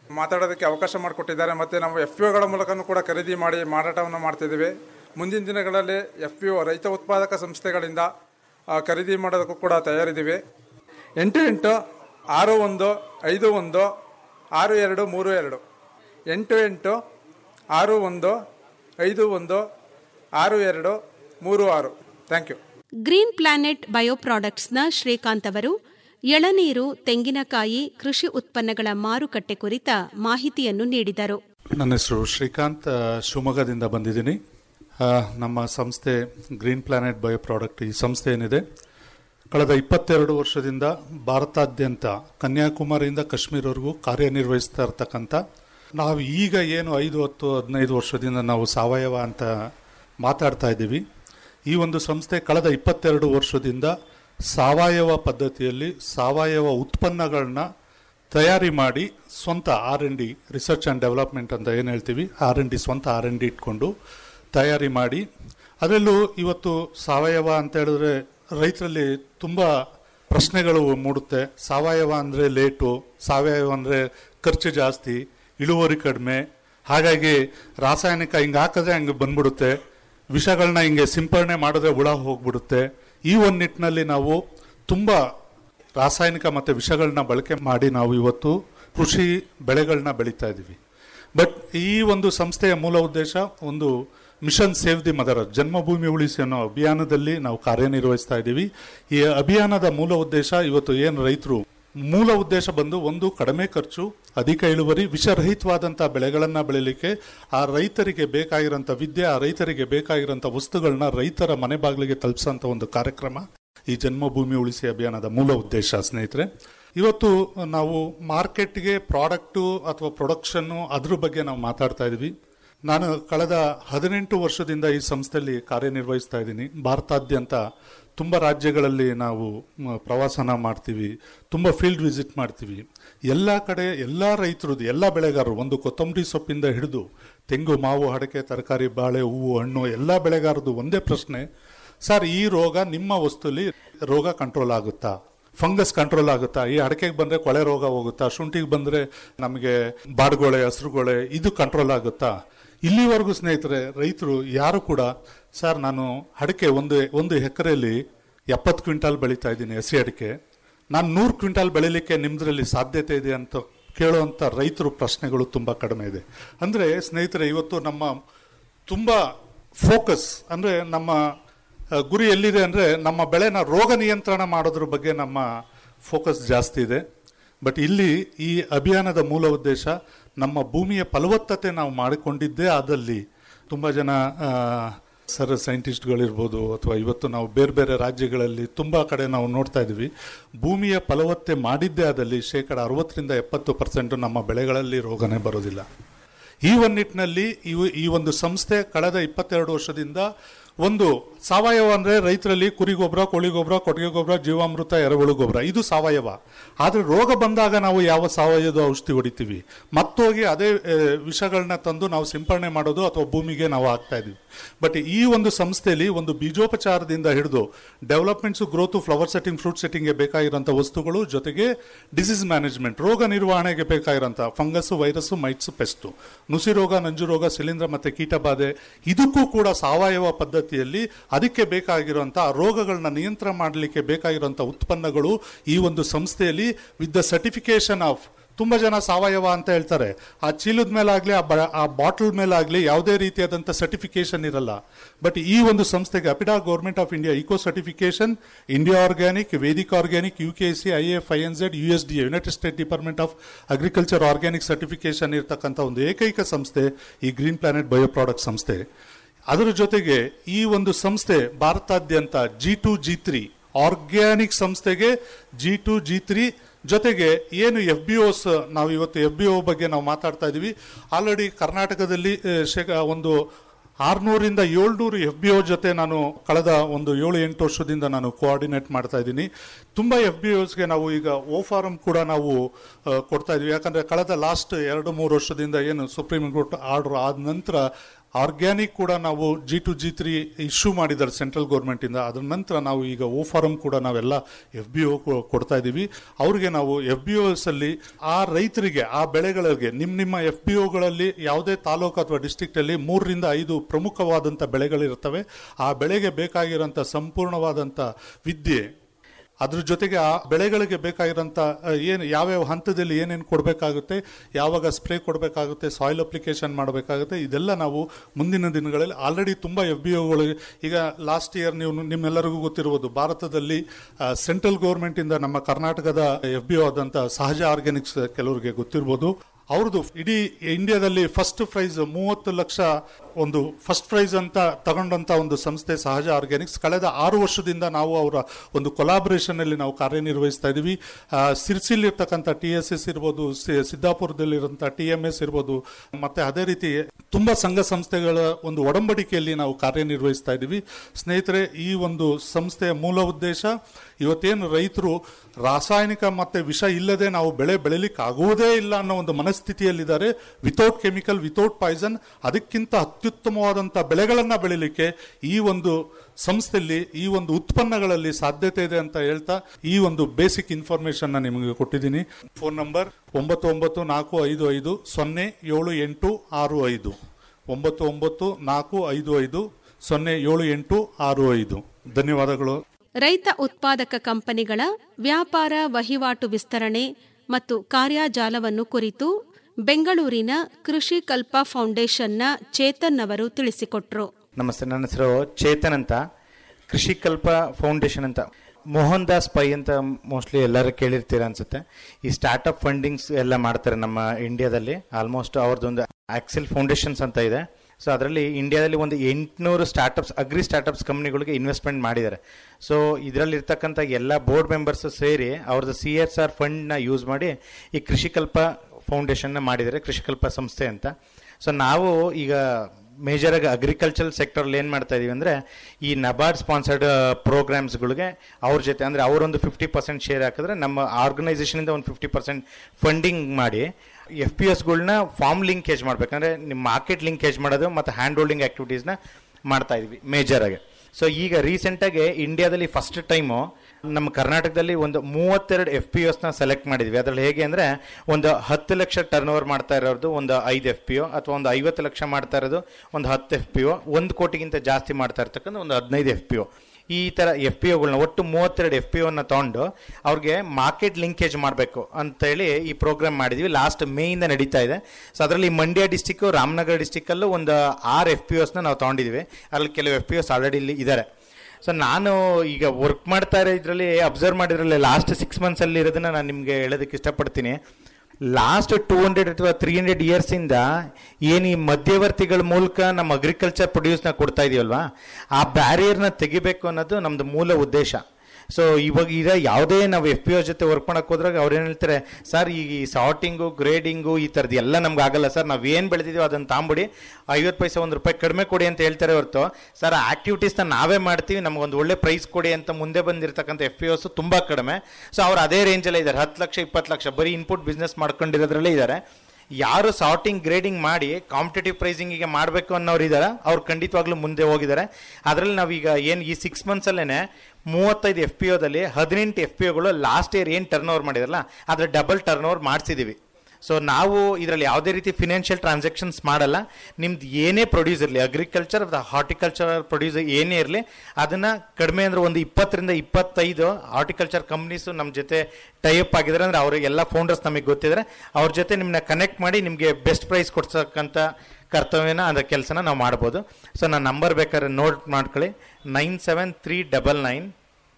ಮಾತಾಡೋದಕ್ಕೆ ಅವಕಾಶ ಮಾಡಿಕೊಟ್ಟಿದ್ದಾರೆ ಮತ್ತು ನಾವು ಎಫ್ ಪಿ ಒಗಳ ಮೂಲಕನೂ ಕೂಡ ಖರೀದಿ ಮಾಡಿ ಮಾರಾಟವನ್ನು ಮಾಡ್ತಿದ್ದೀವಿ ಮುಂದಿನ ದಿನಗಳಲ್ಲಿ ಎಫ್ ಪಿ ಒ ರೈತ ಉತ್ಪಾದಕ ಸಂಸ್ಥೆಗಳಿಂದ ಆ, ಖರೀದಿ ಮಾಡೋದಕ್ಕೂ ಕೂಡ ತಯಾರಿದ್ದೀವಿ ಎಂಟು ಎಂಟು ಆರು ಒಂದು ಐದು ಒಂದು ಆರು ಎರಡು ಮೂರು ಎರಡು ಎಂಟು ಎಂಟು ಆರು ಒಂದು ಐದು ಒಂದು ಆರು ಎರಡು ಮೂರು ಆರು ಥ್ಯಾಂಕ್ ಯು ಗ್ರೀನ್ ಪ್ಲಾನೆಟ್ ಬಯೋಪ್ರಾಡಕ್ಟ್ಸ್ನ ಶ್ರೀಕಾಂತ್ ಅವರು ಎಳನೀರು ತೆಂಗಿನಕಾಯಿ ಕೃಷಿ ಉತ್ಪನ್ನಗಳ ಮಾರುಕಟ್ಟೆ ಕುರಿತ ಮಾಹಿತಿಯನ್ನು ನೀಡಿದರು ನನ್ನ ಹೆಸರು ಶ್ರೀಕಾಂತ್ ಆ, ಶಿವಮೊಗ್ಗದಿಂದ ಬಂದಿದ್ದೀನಿ ಆ, ನಮ್ಮ ಸಂಸ್ಥೆ ಗ್ರೀನ್ ಪ್ಲಾನೆಟ್ ಬಯೋ ಪ್ರಾಡಕ್ಟ್ ಈ ಸಂಸ್ಥೆ ಏನಿದೆ ಕಳೆದ ಇಪ್ಪತ್ತೆರಡು ವರ್ಷದಿಂದ ಭಾರತಾದ್ಯಂತ ಕನ್ಯಾಕುಮಾರಿಯಿಂದ ಕಾಶ್ಮೀರವರೆಗೂ ಕಾರ್ಯನಿರ್ವಹಿಸ್ತಾ ಇರ್ತಕ್ಕಂಥ ನಾವು ಈಗ ಏನು ಐದು ಹತ್ತು ಹದಿನೈದು ವರ್ಷದಿಂದ ನಾವು ಸಾವಯವ ಅಂತ ಮಾತಾಡ್ತಾ ಇದ್ದೀವಿ ಈ ಒಂದು ಸಂಸ್ಥೆ ಕಳೆದ ಇಪ್ಪತ್ತೆರಡು ವರ್ಷದಿಂದ ಸಾವಯವ ಪದ್ಧತಿಯಲ್ಲಿ ಸಾವಯವ ಉತ್ಪನ್ನಗಳನ್ನ ತಯಾರಿ ಮಾಡಿ ಸ್ವಂತ R and D research and development ಅಂತ ಏನು ಹೇಳ್ತೀವಿ ಆರ್ ಎನ್ ಡಿ ಸ್ವಂತ ಆರ್ ಎನ್ ಡಿ ಇಟ್ಕೊಂಡು ತಯಾರಿ ಮಾಡಿ ಅದರಲ್ಲೂ ಇವತ್ತು ಸಾವಯವ ಅಂತ ಹೇಳಿದ್ರೆ ರೈತರಲ್ಲಿ ತುಂಬ ಪ್ರಶ್ನೆಗಳು ಮೂಡುತ್ತೆ ಸಾವಯವ ಅಂದರೆ ಲೇಟು ಸಾವಯವ ಅಂದರೆ ಖರ್ಚು ಜಾಸ್ತಿ ಇಳುವರಿ ಕಡಿಮೆ ಹಾಗಾಗಿ ರಾಸಾಯನಿಕ ಹಿಂಗೆ ಹಾಕಿದ್ರೆ ಹಂಗೆ ಬಂದ್ಬಿಡುತ್ತೆ ವಿಷಗಳನ್ನ ಹಿಂಗೆ ಸಿಂಪರಣೆ ಮಾಡಿದ್ರೆ ಹುಳ ಹೋಗ್ಬಿಡುತ್ತೆ ಈ ಒಂದು ನಿಟ್ಟಿನಲ್ಲಿ ನಾವು ತುಂಬ ರಾಸಾಯನಿಕ ಮತ್ತು ವಿಷಗಳನ್ನ ಬಳಕೆ ಮಾಡಿ ನಾವು ಇವತ್ತು ಕೃಷಿ ಬೆಳೆಗಳನ್ನ ಬೆಳೀತಾ ಇದ್ದೀವಿ ಬಟ್ ಈ ಒಂದು ಸಂಸ್ಥೆಯ ಮೂಲ ಉದ್ದೇಶ ಒಂದು ಮಿಷನ್ ಸೇವ್ ದಿ ಮದರ್ ಜನ್ಮಭೂಮಿ ಉಳಿಸಿ ಅನ್ನೋ ಅಭಿಯಾನದಲ್ಲಿ ನಾವು ಕಾರ್ಯನಿರ್ವಹಿಸ್ತಾ ಇದ್ದೀವಿ ಈ ಅಭಿಯಾನದ ಮೂಲ ಉದ್ದೇಶ ಇವತ್ತು ಏನು ರೈತರು ಮೂಲ ಉದ್ದೇಶ ಬಂದು ಒಂದು ಕಡಿಮೆ ಖರ್ಚು ಅಧಿಕ ಇಳುವರಿ ವಿಷರಹಿತವಾದಂಥ ಬೆಳೆಗಳನ್ನು ಬೆಳೀಲಿಕ್ಕೆ ಆ ರೈತರಿಗೆ ಬೇಕಾಗಿರೋಂಥ ವಿದ್ಯೆ ಆ ರೈತರಿಗೆ ಬೇಕಾಗಿರೋಂಥ ವಸ್ತುಗಳನ್ನ ರೈತರ ಮನೆ ಬಾಗಿಲಿಗೆ ತಲುಪಿಸೋಂಥ ಒಂದು ಕಾರ್ಯಕ್ರಮ ಈ ಜನ್ಮಭೂಮಿ ಉಳಿಸಿ ಅಭಿಯಾನದ ಮೂಲ ಉದ್ದೇಶ ಸ್ನೇಹಿತರೆ ಇವತ್ತು ನಾವು ಮಾರ್ಕೆಟ್ಗೆ ಪ್ರಾಡಕ್ಟು ಅಥವಾ ಪ್ರೊಡಕ್ಷನ್ನು ಅದ್ರ ಬಗ್ಗೆ ನಾವು ಮಾತಾಡ್ತಾ ಇದ್ವಿ ನಾನು ಕಳೆದ ಹದಿನೆಂಟು ವರ್ಷದಿಂದ ಈ ಸಂಸ್ಥೆಯಲ್ಲಿ ಕಾರ್ಯನಿರ್ವಹಿಸ್ತಾ ಇದ್ದೀನಿ ಭಾರತಾದ್ಯಂತ ತುಂಬ ರಾಜ್ಯಗಳಲ್ಲಿ ನಾವು ಮ, ಪ್ರವಾಸನ ಮಾಡ್ತೀವಿ ತುಂಬ ಫೀಲ್ಡ್ ವಿಸಿಟ್ ಮಾಡ್ತೀವಿ ಎಲ್ಲ ಕಡೆ ಎಲ್ಲ ರೈತರದ್ದು ಎಲ್ಲ ಬೆಳೆಗಾರರು ಒಂದು ಕೊತ್ತಂಬರಿ ಸೊಪ್ಪಿಂದ ಹಿಡಿದು ತೆಂಗು ಮಾವು ಅಡಕೆ ತರಕಾರಿ ಬಾಳೆ ಹೂವು ಹಣ್ಣು ಎಲ್ಲ ಬೆಳೆಗಾರದ್ದು ಒಂದೇ ಪ್ರಶ್ನೆ ಸರ್ ಈ ರೋಗ ನಿಮ್ಮ ವಸ್ತುಲಿ ರೋಗ ಕಂಟ್ರೋಲ್ ಆಗುತ್ತಾ ಫಂಗಸ್ ಕಂಟ್ರೋಲ್ ಆಗುತ್ತಾ ಈ ಅಡಕೆಗೆ ಬಂದ್ರೆ ಕೊಳೆ ರೋಗ ಹೋಗುತ್ತಾ ಶುಂಠಿಗೆ ಬಂದ್ರೆ ನಮಗೆ ಬಾಡ್ಗೊಳೆ ಹಸ್ರುಗೊಳೆ ಇದು ಕಂಟ್ರೋಲ್ ಆಗುತ್ತಾ ಇಲ್ಲಿವರೆಗೂ ಸ್ನೇಹಿತರೆ ರೈತರು ಯಾರು ಕೂಡ ಸರ್ ನಾನು ಅಡಿಕೆ ಒಂದು ಒಂದು ಎಕರೆಯಲ್ಲಿ ಎಪ್ಪತ್ತು ಕ್ವಿಂಟಾಲ್ ಬೆಳೀತಾ ಇದ್ದೀನಿ ಹಸಿ ಅಡಿಕೆ ನಾನು ನೂರು ಕ್ವಿಂಟಾಲ್ ಬೆಳಿಲಿಕ್ಕೆ ನಿಮ್ದ್ರಲ್ಲಿ ಸಾಧ್ಯತೆ ಇದೆ ಅಂತ ಕೇಳುವಂಥ ರೈತರು ಪ್ರಶ್ನೆಗಳು ತುಂಬ ಕಡಿಮೆ ಇದೆ ಅಂದರೆ ಸ್ನೇಹಿತರೆ ಇವತ್ತು ನಮ್ಮ ತುಂಬ ಫೋಕಸ್ ಅಂದರೆ ನಮ್ಮ ಆ, ಗುರಿ ಎಲ್ಲಿದೆ ಅಂದರೆ ನಮ್ಮ ಬೆಳೆನ ರೋಗ ನಿಯಂತ್ರಣ ಮಾಡೋದ್ರ ಬಗ್ಗೆ ನಮ್ಮ ಫೋಕಸ್ ಜಾಸ್ತಿ ಇದೆ ಬಟ್ ಇಲ್ಲಿ ಈ ಅಭಿಯಾನದ ಮೂಲ ಉದ್ದೇಶ ನಮ್ಮ ಭೂಮಿಯ ಫಲವತ್ತತೆ ನಾವು ಮಾಡಿಕೊಂಡಿದ್ದೇ ಆದಲ್ಲಿ ತುಂಬ ಜನ ಆ, ಸರ್ ಸೈಂಟಿಸ್ಟ್ಗಳಿರ್ಬೋದು ಅಥವಾ ಇವತ್ತು ನಾವು ಬೇರೆ ಬೇರೆ ರಾಜ್ಯಗಳಲ್ಲಿ ತುಂಬ ಕಡೆ ನಾವು ನೋಡ್ತಾ ಇದ್ದೀವಿ ಭೂಮಿಯ ಫಲವತ್ತೆ ಮಾಡಿದ್ದೇ ಆದಲ್ಲಿ ಶೇಕಡ ಅರವತ್ತರಿಂದ ಎಪ್ಪತ್ತು ಪರ್ಸೆಂಟ್ ನಮ್ಮ ಬೆಳೆಗಳಲ್ಲಿ ರೋಗನೇ ಬರೋದಿಲ್ಲ ಈ ಒಂದು ನಿಟ್ಟಿನಲ್ಲಿ ಇವು ಈ ಒಂದು ಸಂಸ್ಥೆ ಕಳೆದ ಇಪ್ಪತ್ತೆರಡು ವರ್ಷದಿಂದ ಒಂದು ಸಾವಯವ ಅಂದರೆ ರೈತರಲ್ಲಿ ಕುರಿ ಗೊಬ್ಬರ ಕೋಳಿ ಗೊಬ್ಬರ ಕೊಟ್ಟಿಗೆ ಗೊಬ್ಬರ ಜೀವಾಮೃತ ಎರೆಹುಳು ಗೊಬ್ಬರ ಇದು ಸಾವಯವ ಆದರೆ ರೋಗ ಬಂದಾಗ ನಾವು ಯಾವ ಸಾವಯವ ಔಷಧಿ ಹೊಡಿತೀವಿ ಮತ್ತೋಗಿ ಅದೇ ಆ, ವಿಷಗಳನ್ನ ತಂದು ನಾವು ಸಿಂಪರಣೆ ಮಾಡೋದು ಅಥವಾ ಭೂಮಿಗೆ ನಾವು ಹಾಕ್ತಾ ಇದೀವಿ ಬಟ್ ಈ ಒಂದು ಸಂಸ್ಥೆಯಲ್ಲಿ ಒಂದು ಬೀಜೋಪಚಾರದಿಂದ ಹಿಡಿದು developments growth flower setting fruit ಸೆಟ್ಟಿಂಗ್ಗೆ ಬೇಕಾಗಿರೋಂಥ ವಸ್ತುಗಳು ಜೊತೆಗೆ ಡಿಸೀಸ್ ಮ್ಯಾನೇಜ್ಮೆಂಟ್ ರೋಗ ನಿರ್ವಹಣೆಗೆ ಬೇಕಾಗಿರೋಂಥ ಫಂಗಸ್ ವೈರಸ್ಸು ಮೈಟ್ಸ್ ಪೆಸ್ಟು ನುಸಿ ರೋಗ ನಂಜು ರೋಗ ಶಿಲೀಂಧ್ರ ಮತ್ತು ಕೀಟಬಾಧೆ ಇದಕ್ಕೂ ಕೂಡ ಸಾವಯವ ಪದ್ಧತಿಯಲ್ಲಿ ಅದಕ್ಕೆ ಬೇಕಾಗಿರುವಂಥ ಆ ರೋಗಗಳನ್ನ ನಿಯಂತ್ರಣ ಮಾಡಲಿಕ್ಕೆ ಬೇಕಾಗಿರುವಂಥ ಉತ್ಪನ್ನಗಳು ಈ ಒಂದು ಸಂಸ್ಥೆಯಲ್ಲಿ ವಿತ್ ದ ಸರ್ಟಿಫಿಕೇಶನ್ ಆಫ್ ತುಂಬ ಜನ ಸಾವಯವ ಅಂತ ಹೇಳ್ತಾರೆ ಆ ಚೀಲದ ಮೇಲಾಗಲಿ ಆ ಬ ಆ ಬಾಟಲ್ ಮೇಲಾಗಲಿ ಯಾವುದೇ ರೀತಿಯಾದಂಥ ಸರ್ಟಿಫಿಕೇಶನ್ ಇರಲ್ಲ ಬಟ್ ಈ ಒಂದು ಸಂಸ್ಥೆಗೆ APEDA government of India eco certification India organic Vedic organic U K C I F I N Z U S D United State department of agriculture organic certification ಇರತಕ್ಕಂಥ ಒಂದು ಏಕೈಕ ಸಂಸ್ಥೆ ಈ ಗ್ರೀನ್ ಪ್ಲಾನೆಟ್ ಬಯೋ ಪ್ರಾಡಕ್ಟ್ ಸಂಸ್ಥೆ ಅದರ ಜೊತೆಗೆ ಈ ಒಂದು ಸಂಸ್ಥೆ ಭಾರತಾದ್ಯಂತ G two G three organic ಸಂಸ್ಥೆಗೆ ಜಿ ಟು ಜಿ ತ್ರೀ ಜೊತೆಗೆ ಏನು ಎಫ್ ಬಿ ಓಸ್ ನಾವು ಇವತ್ತು ಎಫ್ ಬಿ ಒ ಬಗ್ಗೆ ನಾವು ಮಾತಾಡ್ತಾ ಇದ್ದೀವಿ ಆಲ್ರೆಡಿ ಕರ್ನಾಟಕದಲ್ಲಿ ಆ, ಶೇಕ ಒಂದು ಆರುನೂರಿಂದ ಏಳ್ನೂರು ಎಫ್ ಬಿ ಒ ಜೊತೆ ನಾನು ಕಳೆದ ಒಂದು ಏಳು ಎಂಟು ವರ್ಷದಿಂದ ನಾನು ಕೋಆರ್ಡಿನೇಟ್ ಮಾಡ್ತಾ ಇದ್ದೀನಿ ತುಂಬ ಎಫ್ ಬಿ ಒಸ್ಗೆ ನಾವು ಈಗ ಓ ಫಾರಂ ಕೂಡ ನಾವು ಆ, ಕೊಡ್ತಾ ಇದ್ವಿ ಯಾಕಂದರೆ ಕಳೆದ ಲಾಸ್ಟ್ ಎರಡು ಮೂರು ವರ್ಷದಿಂದ ಏನು ಸುಪ್ರೀಂ ಕೋರ್ಟ್ ಆರ್ಡರ್ ಆದ ನಂತರ ಆರ್ಗ್ಯಾನಿಕ್ ಕೂಡ ನಾವು G two G three issue ಮಾಡಿದ್ದಾರೆ ಸೆಂಟ್ರಲ್ ಗೌರ್ಮೆಂಟ್ ಇಂದ ಅದರ ನಂತರ ನಾವು ಈಗ ಓ ಫಾರಂ ಕೂಡ ನಾವೆಲ್ಲ ಎಫ್ ಬಿ ಒ ಕೊಡ್ತಾ ಇದ್ದೀವಿ ಅವ್ರಿಗೆ ನಾವು ಎಫ್ ಬಿ ಅಲ್ಲಿ ಆ ರೈತರಿಗೆ ಆ ಬೆಳೆಗಳಿಗೆ ನಿಮ್ಮ ನಿಮ್ಮ ಎಫ್ ಬಿ ಒಗಳಲ್ಲಿ ಯಾವುದೇ ತಾಲೂಕು ಅಥವಾ ಡಿಸ್ಟ್ರಿಕ್ಟ್ ಅಲ್ಲಿ ಮೂರರಿಂದ ಐದು ಪ್ರಮುಖವಾದಂಥ ಬೆಳೆಗಳಿರ್ತವೆ ಆ ಬೆಳೆಗೆ ಬೇಕಾಗಿರೋಂಥ ಸಂಪೂರ್ಣವಾದಂಥ ವಿದ್ಯೆ ಅದ್ರ ಜೊತೆಗೆ ಆ ಬೆಳೆಗಳಿಗೆ ಬೇಕಾಗಿರೋಂಥ ಏನು ಯಾವ್ಯಾವ ಹಂತದಲ್ಲಿ ಏನೇನು ಕೊಡಬೇಕಾಗುತ್ತೆ ಯಾವಾಗ ಸ್ಪ್ರೇ ಕೊಡಬೇಕಾಗುತ್ತೆ ಸಾಯಿಲ್ ಅಪ್ಲಿಕೇಶನ್ ಮಾಡಬೇಕಾಗುತ್ತೆ ಇದೆಲ್ಲ ನಾವು ಮುಂದಿನ ದಿನಗಳಲ್ಲಿ ಆಲ್ರೆಡಿ ತುಂಬ ಎಫ್ ಬಿ ಒಗಳು ಈಗ ಲಾಸ್ಟ್ ಇಯರ್ ನೀವು ನಿಮ್ಮೆಲ್ಲರಿಗೂ ಗೊತ್ತಿರ್ಬೋದು ಭಾರತದಲ್ಲಿ ಸೆಂಟ್ರಲ್ ಗೌರ್ಮೆಂಟಿಂದ ನಮ್ಮ ಕರ್ನಾಟಕದ ಎಫ್ ಬಿ ಒ ಆದಂಥ ಸಹಜ ಆರ್ಗ್ಯಾನಿಕ್ಸ್ ಕೆಲವರಿಗೆ ಗೊತ್ತಿರ್ಬೋದು ಅವ್ರದ್ದು ಇಡೀ ಇಂಡಿಯಾದಲ್ಲಿ ಫಸ್ಟ್ ಪ್ರೈಸ್ ಮೂವತ್ತು ಲಕ್ಷ ಒಂದು ಫಸ್ಟ್ ಪ್ರೈಸ್ ಅಂತ ತಗೊಂಡಂತ ಒಂದು ಸಂಸ್ಥೆ ಸಹಜ ಆರ್ಗ್ಯಾನಿಕ್ಸ್ ಕಳೆದ ಆರು ವರ್ಷದಿಂದ ನಾವು ಅವರ ಒಂದು ಕೊಲಾಬರೇಷನ್ ಅಲ್ಲಿ ನಾವು ಕಾರ್ಯನಿರ್ವಹಿಸ್ತಾ ಇದೀವಿ ಸಿರ್ಸಿಲಿರ್ತಕ್ಕಂಥ ಟಿ ಎಸ್ ಎಸ್ ಇರ್ಬೋದು ಸಿ- ಸಿದ್ದಾಪುರದಲ್ಲಿರುವಂಥ ಟಿ ಎಂ ಎಸ್ ಇರ್ಬೋದು ಮತ್ತೆ ಅದೇ ರೀತಿ ತುಂಬಾ ಸಂಘ ಸಂಸ್ಥೆಗಳ ಒಂದು ಒಡಂಬಡಿಕೆಯಲ್ಲಿ ನಾವು ಕಾರ್ಯನಿರ್ವಹಿಸ್ತಾ ಇದ್ದೀವಿ ಸ್ನೇಹಿತರೆ ಈ ಒಂದು ಸಂಸ್ಥೆಯ ಮೂಲ ಉದ್ದೇಶ ಇವತ್ತೇನು ರೈತರು ರಾಸಾಯನಿಕ ಮತ್ತೆ ವಿಷ ಇಲ್ಲದೆ ನಾವು ಬೆಳೆ ಬೆಳಿಲಿಕ್ಕೆ ಆಗುವುದೇ ಇಲ್ಲ ಅನ್ನೋ ಒಂದು ಮನಸ್ಥಿತಿಯಲ್ಲಿದ್ದಾರೆ ವಿತೌಟ್ ಕೆಮಿಕಲ್ ವಿತೌಟ್ ಪಾಯ್ಸನ್ ಅದಕ್ಕಿಂತ ಅತ್ಯುತ್ತಮವಾದಂಥ ಬೆಳೆಗಳನ್ನ ಬೆಳಿಲಿಕ್ಕೆ ಈ ಒಂದು ಸಂಸ್ಥೆಯಲ್ಲಿ ಈ ಒಂದು ಉತ್ಪನ್ನಗಳಲ್ಲಿ ಸಾಧ್ಯತೆ ಇದೆ ಅಂತ ಹೇಳ್ತಾ ಈ ಒಂದು ಬೇಸಿಕ್ ಇನ್ಫಾರ್ಮೇಶನ್ ನಿಮಗೆ ಕೊಟ್ಟಿದ್ದೀನಿ ಫೋನ್ ನಂಬರ್ ಒಂಬತ್ತು ಒಂಬತ್ತು ನಾಲ್ಕು ಐದು ಐದು ಸೊನ್ನೆ ಏಳು ಎಂಟು ಆರು ಐದು ಒಂಬತ್ತು ಒಂಬತ್ತು ನಾಲ್ಕು ಐದು ಐದು ಸೊನ್ನೆ ಏಳು ಎಂಟು ಆರು ಐದು ಧನ್ಯವಾದಗಳು ರೈತ ಉತ್ಪಾದಕ ಕಂಪನಿಗಳ ವ್ಯಾಪಾರ ವಹಿವಾಟು ವಿಸ್ತರಣೆ ಮತ್ತು ಕಾರ್ಯಜಾಲವನ್ನು ಕುರಿತು ಬೆಂಗಳೂರಿನ ಕೃಷಿ ಕಲ್ಪ ಫೌಂಡೇಶನ್ನ ಚೇತನ್ ಅವರು ತಿಳಿಸಿಕೊಟ್ರು ನಮಸ್ತೆ ನನ್ನ ಹೆಸರು ಚೇತನ್ ಅಂತ ಕೃಷಿ ಕಲ್ಪ ಫೌಂಡೇಶನ್ ಅಂತ ಮೋಹನ್ ದಾಸ್ ಪೈ ಅಂತ ಮೋಸ್ಟ್ಲಿ ಎಲ್ಲರೂ ಕೇಳಿರ್ತೀರ ಅನ್ಸುತ್ತೆ ಈ ಸ್ಟಾರ್ಟ್ಅಪ್ ಫಂಡಿಂಗ್ಸ್ ಎಲ್ಲ ಮಾಡ್ತಾರೆ ನಮ್ಮ ಇಂಡಿಯಾದಲ್ಲಿ ಆಲ್ಮೋಸ್ಟ್ ಅವ್ರದ್ದೊಂದು ಆಕ್ಸೆಲ್ ಫೌಂಡೇಶನ್ಸ್ ಅಂತ ಇದೆ ಸೊ ಅದರಲ್ಲಿ ಇಂಡಿಯಾದಲ್ಲಿ ಒಂದು ಎಂಟುನೂರು ಸ್ಟಾರ್ಟಪ್ಸ್ ಅಗ್ರಿ ಸ್ಟಾರ್ಟಪ್ಸ್ ಕಂಪ್ನಿಗಳಿಗೆ ಇನ್ವೆಸ್ಟ್ಮೆಂಟ್ ಮಾಡಿದ್ದಾರೆ ಸೊ ಇದರಲ್ಲಿ ಇರ್ತಕ್ಕಂಥ ಎಲ್ಲ ಬೋರ್ಡ್ ಮೆಂಬರ್ಸ್ ಸೇರಿ ಅವ್ರದ್ದು ಸಿ ಎಸ್ ಆರ್ ಫಂಡ್ನ ಯೂಸ್ ಮಾಡಿ ಈ ಕೃಷಿಕಲ್ಪ ಫೌಂಡೇಶನ್ನ ಮಾಡಿದ್ದಾರೆ ಕೃಷಿಕಲ್ಪ ಸಂಸ್ಥೆ ಅಂತ ಸೊ ನಾವು ಈಗ ಮೇಜರಾಗಿ ಅಗ್ರಿಕಲ್ಚರ್ ಸೆಕ್ಟರ್ಲ್ಲಿ ಏನು ಮಾಡ್ತಾ ಇದೀವಿ ಅಂದರೆ ಈ ನಬಾರ್ಡ್ ಸ್ಪಾನ್ಸರ್ಡ್ ಪ್ರೋಗ್ರಾಮ್ಸ್ಗಳಿಗೆ ಅವ್ರ ಜೊತೆ ಅಂದರೆ ಅವರೊಂದು ಫಿಫ್ಟಿ ಪರ್ಸೆಂಟ್ ಶೇರ್ ಹಾಕಿದ್ರೆ ನಮ್ಮ ಆರ್ಗನೈಸೇಷನಿಂದ ಒಂದು ಫಿಫ್ಟಿ ಪರ್ಸೆಂಟ್ ಫಂಡಿಂಗ್ ಮಾಡಿ ಎಫ್ ಪಿ ಎಸ್ಗಳ್ನ ಫಾರ್ಮ್ ಲಿಂಕೇಜ್ ಮಾಡಬೇಕಂದ್ರೆ ನಿಮ್ಮ ಮಾರ್ಕೆಟ್ ಲಿಂಕೇಜ್ ಮಾಡೋದು ಮತ್ತು ಹ್ಯಾಂಡ್ ಹೋಲ್ಡಿಂಗ್ ಆ್ಯಕ್ಟಿವಿಟೀಸ್ನ ಮಾಡ್ತಾ ಇದೀವಿ ಮೇಜರಾಗಿ ಸೊ ಈಗ ರೀಸೆಂಟಾಗಿ ಇಂಡಿಯಾದಲ್ಲಿ ಫಸ್ಟ್ ಟೈಮು ನಮ್ಮ ಕರ್ನಾಟಕದಲ್ಲಿ ಒಂದು ಮೂವತ್ತೆರಡು ಎಫ್ ಪಿ ನ ಸೆಲೆಕ್ಟ್ ಮಾಡಿದ್ವಿ ಅದರಲ್ಲಿ ಹೇಗೆ ಅಂದರೆ ಒಂದು ಹತ್ತು ಲಕ್ಷ ಟರ್ನ್ ಓವರ್ ಮಾಡ್ತಾ ಇರೋದು ಒಂದು ಐದು ಎಫ್ ಪಿ ಒ ಅಥವಾ ಒಂದು ಐವತ್ತು ಲಕ್ಷ ಮಾಡ್ತಾ ಇರೋದು ಒಂದು ಹತ್ತು ಎಫ್ ಪಿ ಒ ಒಂದು ಕೋಟಿಗಿಂತ ಜಾಸ್ತಿ ಮಾಡ್ತಾ ಇರ್ತಕ್ಕಂಥ ಒಂದು ಹದಿನೈದು ಎಫ್ ಪಿ ಒ ಈ ಥರ ಎಫ್ ಪಿ ಒಗಳನ್ನ ಒಟ್ಟು ಮೂವತ್ತೆರಡು ಎಫ್ ಪಿ ಒನ ತೊಗೊಂಡು ಅವ್ರಿಗೆ ಮಾರ್ಕೆಟ್ ಲಿಂಕೇಜ್ ಮಾಡಬೇಕು ಅಂತೇಳಿ ಈ ಪ್ರೋಗ್ರಾಮ್ ಮಾಡಿದ್ವಿ ಲಾಸ್ಟ್ ಮೇಯಿಂದ ನಡೀತಾ ಇದೆ ಸೊ ಅದರಲ್ಲಿ ಮಂಡ್ಯ ಡಿಸ್ಟಿಕ್ಕು ರಾಮನಗರ ಡಿಸ್ಟಿಕ್ಕಲ್ಲೂ ಒಂದು ಆರು ಎಫ್ ಪಿ ಒಸ್ನ ನಾವು ತೊಗೊಂಡಿದ್ದೀವಿ ಅದರಲ್ಲಿ ಕೆಲವು ಎಫ್ ಪಿ ಒಸ್ ಆಲ್ರೆಡಿ ಇಲ್ಲಿ ಇದ್ದಾರೆ ಸೊ ನಾನು ಈಗ ವರ್ಕ್ ಮಾಡ್ತಾ ಇರೋ ಇದರಲ್ಲಿ ಅಬ್ಸರ್ವ್ ಮಾಡಿದ್ರಲ್ಲಿ ಲಾಸ್ಟ್ ಸಿಕ್ಸ್ ಮಂತ್ಸಲ್ಲಿ ಇರೋದನ್ನ ನಾನು ನಿಮಗೆ ಹೇಳೋದಕ್ಕೆ ಇಷ್ಟಪಡ್ತೀನಿ ಲಾಸ್ಟ್ ಟೂ ಹಂಡ್ರೆಡ್ ಅಥವಾ ತ್ರೀ ಹಂಡ್ರೆಡ್ ಇಯರ್ಸಿಂದ ಏನು ಈ ಮಧ್ಯವರ್ತಿಗಳ ಮೂಲಕ ನಮ್ಮ ಅಗ್ರಿಕಲ್ಚರ್ ಪ್ರೊಡ್ಯೂಸ್ನ ಕೊಡ್ತಾ ಇದೀವಲ್ವಾ ಆ ಬ್ಯಾರಿಯರ್ನ ತೆಗಿಬೇಕು ಅನ್ನೋದು ನಮ್ಮದು ಮೂಲ ಉದ್ದೇಶ ಸೊ ಇವಾಗ ಇರೋ ಯಾವುದೇ ನಾವು ಎಫ್ ಪಿ ಒ ಜೊತೆ ವರ್ಕ್ ಮಾಡಕ್ಕೆ ಹೋದ್ರಾಗ ಅವ್ರು ಏನು ಹೇಳ್ತಾರೆ ಸರ್ ಈ ಸಾರ್ಟಿಂಗು ಗ್ರೇಡಿಂಗು ಈ ಥರದ್ದು ಎಲ್ಲ ನಮ್ಗೆ ಆಗಲ್ಲ ಸರ್ ನಾವು ಏನು ಬೆಳೆದಿದ್ದೀವಿ ಅದನ್ನು ತಾಂಬಿಡಿ ಐವತ್ತು ಪೈಸೆ ಒಂದು ರೂಪಾಯಿ ಕಡಿಮೆ ಕೊಡಿ ಅಂತ ಹೇಳ್ತಾರೆ ಹೊರತು ಸರ್ ಆಕ್ಟಿವಿಟೀಸ್ನ ನಾವೇ ಮಾಡ್ತೀವಿ ನಮಗೊಂದು ಒಳ್ಳೆ ಪ್ರೈಸ್ ಕೊಡಿ ಅಂತ ಮುಂದೆ ಬಂದಿರತಕ್ಕಂಥ ಎಫ್ ಪಿ ಒಸ್ ತುಂಬ ಕಡಿಮೆ ಸೊ ಅವ್ರು ಅದೇ ರೇಂಜಲ್ಲೇ ಇದ್ದಾರೆ ಹತ್ತು ಲಕ್ಷ ಇಪ್ಪತ್ತು ಲಕ್ಷ ಬರೀ ಇನ್ಪುಟ್ ಬಿಸ್ನೆಸ್ ಮಾಡ್ಕೊಂಡಿರೋದ್ರಲ್ಲೇ ಇದ್ದಾರೆ ಯಾರು ಸಾರ್ಟಿಂಗ್ ಗ್ರೇಡಿಂಗ್ ಮಾಡಿ ಕಾಂಪಿಟೇಟಿವ್ ಪ್ರೈಸಿಂಗಿಗೆ ಮಾಡಬೇಕು ಅನ್ನೋರು ಇದ್ದಾರೆ ಅವ್ರು ಖಂಡಿತವಾಗ್ಲೂ ಮುಂದೆ ಹೋಗಿದ್ದಾರೆ ಅದರಲ್ಲಿ ನಾವೀಗ ಏನು ಈ ಸಿಕ್ಸ್ ಮಂತ್ಸಲ್ಲೇ ಮೂವತ್ತೈದು ಎಫ್ ಪಿ ಒದಲ್ಲಿ ಹದಿನೆಂಟು ಎಫ್ ಪಿ ಒಗಳು ಲಾಸ್ಟ್ ಇಯರ್ ಏನು ಟರ್ನ್ ಓವರ್ ಮಾಡಿದಾರಲ್ಲ ಅದರ ಡಬಲ್ ಟರ್ನ್ ಓವರ್ ಮಾಡಿಸಿದ್ದೀವಿ ಸೊ ನಾವು ಇದರಲ್ಲಿ ಯಾವುದೇ ರೀತಿ ಫಿನಾನ್ಷಿಯಲ್ ಟ್ರಾನ್ಸಾಕ್ಷನ್ಸ್ ಮಾಡಲ್ಲ ನಿಮ್ದು ಏನೇ ಪ್ರೊಡ್ಯೂಸ್ ಇರಲಿ ಅಗ್ರಿಕಲ್ಚರ್ ಹಾರ್ಟಿಕಲ್ಚರ್ ಪ್ರೊಡ್ಯೂಸ್ ಏನೇ ಇರಲಿ ಅದನ್ನು ಕಡಿಮೆ ಅಂದರೆ ಒಂದು ಇಪ್ಪತ್ತರಿಂದ ಇಪ್ಪತ್ತೈದು ಹಾರ್ಟಿಕಲ್ಚರ್ ಕಂಪ್ನೀಸು ನಮ್ಮ ಜೊತೆ ಟೈಅಪ್ ಆಗಿದ್ದಾರೆ ಅಂದರೆ ಅವರು ಎಲ್ಲ ಫೌಂಡರ್ಸ್ ನಮಗೆ ಗೊತ್ತಿದ್ದಾರೆ ಅವ್ರ ಜೊತೆ ನಿಮ್ಮನ್ನ ಕನೆಕ್ಟ್ ಮಾಡಿ ನಿಮಗೆ ಬೆಸ್ಟ್ ಪ್ರೈಸ್ ಕೊಡ್ಸಕ್ಕಂಥ ಕರ್ತವ್ಯನ ಅದರ ಕೆಲಸನ ನಾವು ಮಾಡ್ಬೋದು ಸೊ ನಾನು ನಂಬರ್ ಬೇಕಾದ್ರೆ ನೋಟ್ ಮಾಡ್ಕೊಳ್ಳಿ nine seven three double nine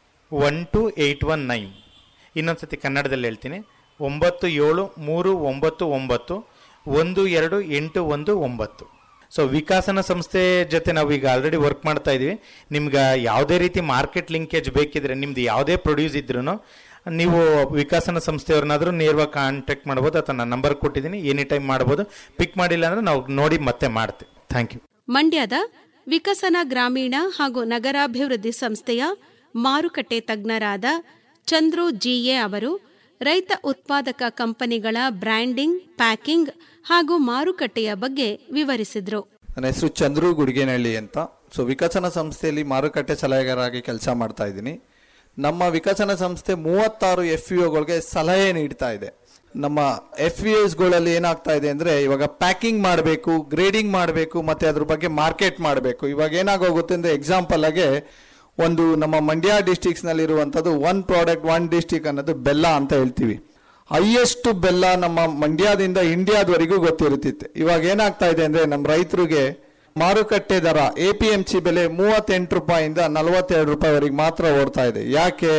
one two eight one nine ಇನ್ನೊಂದು ಸತಿ ಕನ್ನಡದಲ್ಲಿ ಹೇಳ್ತೀನಿ ಒಂಬತ್ತು ಏಳು ಮೂರು ಒಂಬತ್ತು ಒಂಬತ್ತು ಒಂದು ಎರಡು ಎಂಟು ಒಂದು ಒಂಬತ್ತು ಸೊ ವಿಕಾಸನ ಸಂಸ್ಥೆ ಜೊತೆ ನಾವು ಈಗ ಆಲ್ರೆಡಿ ವರ್ಕ್ ಮಾಡ್ತಾ ಇದೀವಿ ನಿಮ್ಗೆ ಯಾವುದೇ ರೀತಿ ಮಾರ್ಕೆಟ್ ಲಿಂಕೇಜ್ ಬೇಕಿದ್ರೆ ನಿಮ್ದು ಯಾವುದೇ ಪ್ರೊಡ್ಯೂಸ್ ಇದ್ರೂ ನೀವು ವಿಕಾಸನ ಸಂಸ್ಥೆಯವ್ರನ್ನಾದ್ರೂ ನೇರವಾಗಿ ಕಾಂಟ್ಯಾಕ್ಟ್ ಮಾಡ್ಬೋದು ಅಥವಾ ನಾನು ನಂಬರ್ ಕೊಟ್ಟಿದ್ದೀನಿ ಎನಿ ಟೈಮ್ ಮಾಡ್ಬೋದು ಪಿಕ್ ಮಾಡಿಲ್ಲ ಅಂದ್ರೆ ನಾವು ನೋಡಿ ಮತ್ತೆ ಮಾಡ್ತೀವಿ ಥ್ಯಾಂಕ್ ಯು ಮಂಡ್ಯದ ವಿಕಸನ ಗ್ರಾಮೀಣ ಹಾಗೂ ನಗರಾಭಿವೃದ್ಧಿ ಸಂಸ್ಥೆಯ ಮಾರುಕಟ್ಟೆ ತಜ್ಞರಾದ ಚಂದ್ರು ಜಿಎ ಅವರು ರೈತ ಉತ್ಪಾದಕ ಕಂಪನಿಗಳ ಬ್ರ್ಯಾಂಡಿಂಗ್ ಪ್ಯಾಕಿಂಗ್ ಹಾಗೂ ಮಾರುಕಟ್ಟೆಯ ಬಗ್ಗೆ ವಿವರಿಸಿದರು ನನ್ನ ಹೆಸರು ಚಂದ್ರು ಗುಡಿಗೇನಹಳ್ಳಿ ಅಂತ ಸೊ ವಿಕಸನ ಸಂಸ್ಥೆಯಲ್ಲಿ ಮಾರುಕಟ್ಟೆ ಸಲಹೆಗಾರಾಗಿ ಕೆಲಸ ಮಾಡ್ತಾ ಇದ್ದೀನಿ ನಮ್ಮ ವಿಕಸನ ಸಂಸ್ಥೆ ಮೂವತ್ತಾರು ಎಫ್ ಯು ಒಗಳಿಗೆ ಸಲಹೆ ನೀಡ್ತಾ ಇದೆ ನಮ್ಮ ಎಫ್ ಯು ಎಸ್ಗಳಲ್ಲಿ ಏನಾಗ್ತಾ ಇದೆ ಅಂದರೆ ಇವಾಗ ಪ್ಯಾಕಿಂಗ್ ಮಾಡಬೇಕು ಗ್ರೇಡಿಂಗ್ ಮಾಡಬೇಕು ಮತ್ತು ಅದ್ರ ಬಗ್ಗೆ ಮಾರ್ಕೆಟ್ ಮಾಡಬೇಕು ಇವಾಗ ಏನಾಗೋಗುತ್ತೆ ಅಂದರೆ ಎಕ್ಸಾಂಪಲ್ ಆಗಿ ಒಂದು ನಮ್ಮ ಮಂಡ್ಯ ಡಿಸ್ಟಿಕ್ಸ್ನಲ್ಲಿರುವಂಥದ್ದು ಒನ್ ಪ್ರಾಡಕ್ಟ್ ಒನ್ ಡಿಸ್ಟಿಕ್ ಅನ್ನೋದು ಬೆಲ್ಲ ಅಂತ ಹೇಳ್ತೀವಿ ಹೈಯೆಸ್ಟ್ ಬೆಲ್ಲ ನಮ್ಮ ಮಂಡ್ಯದಿಂದ ಇಂಡಿಯಾದವರೆಗೂ ಗೊತ್ತಿರುತ್ತಿತ್ತು ಇವಾಗ ಏನಾಗ್ತಾ ಇದೆ ಅಂದ್ರೆ ನಮ್ಮ ರೈತರಿಗೆ ಮಾರುಕಟ್ಟೆ ದರ ಎ ಪಿ ಎಂ ಸಿ ಬೆಲೆ ಮೂವತ್ತೆಂಟು ರೂಪಾಯಿಂದ ನಲವತ್ತೆರಡು ರೂಪಾಯಿವರೆಗೆ ಮಾತ್ರ ಓಡ್ತಾ ಇದೆ ಯಾಕೆ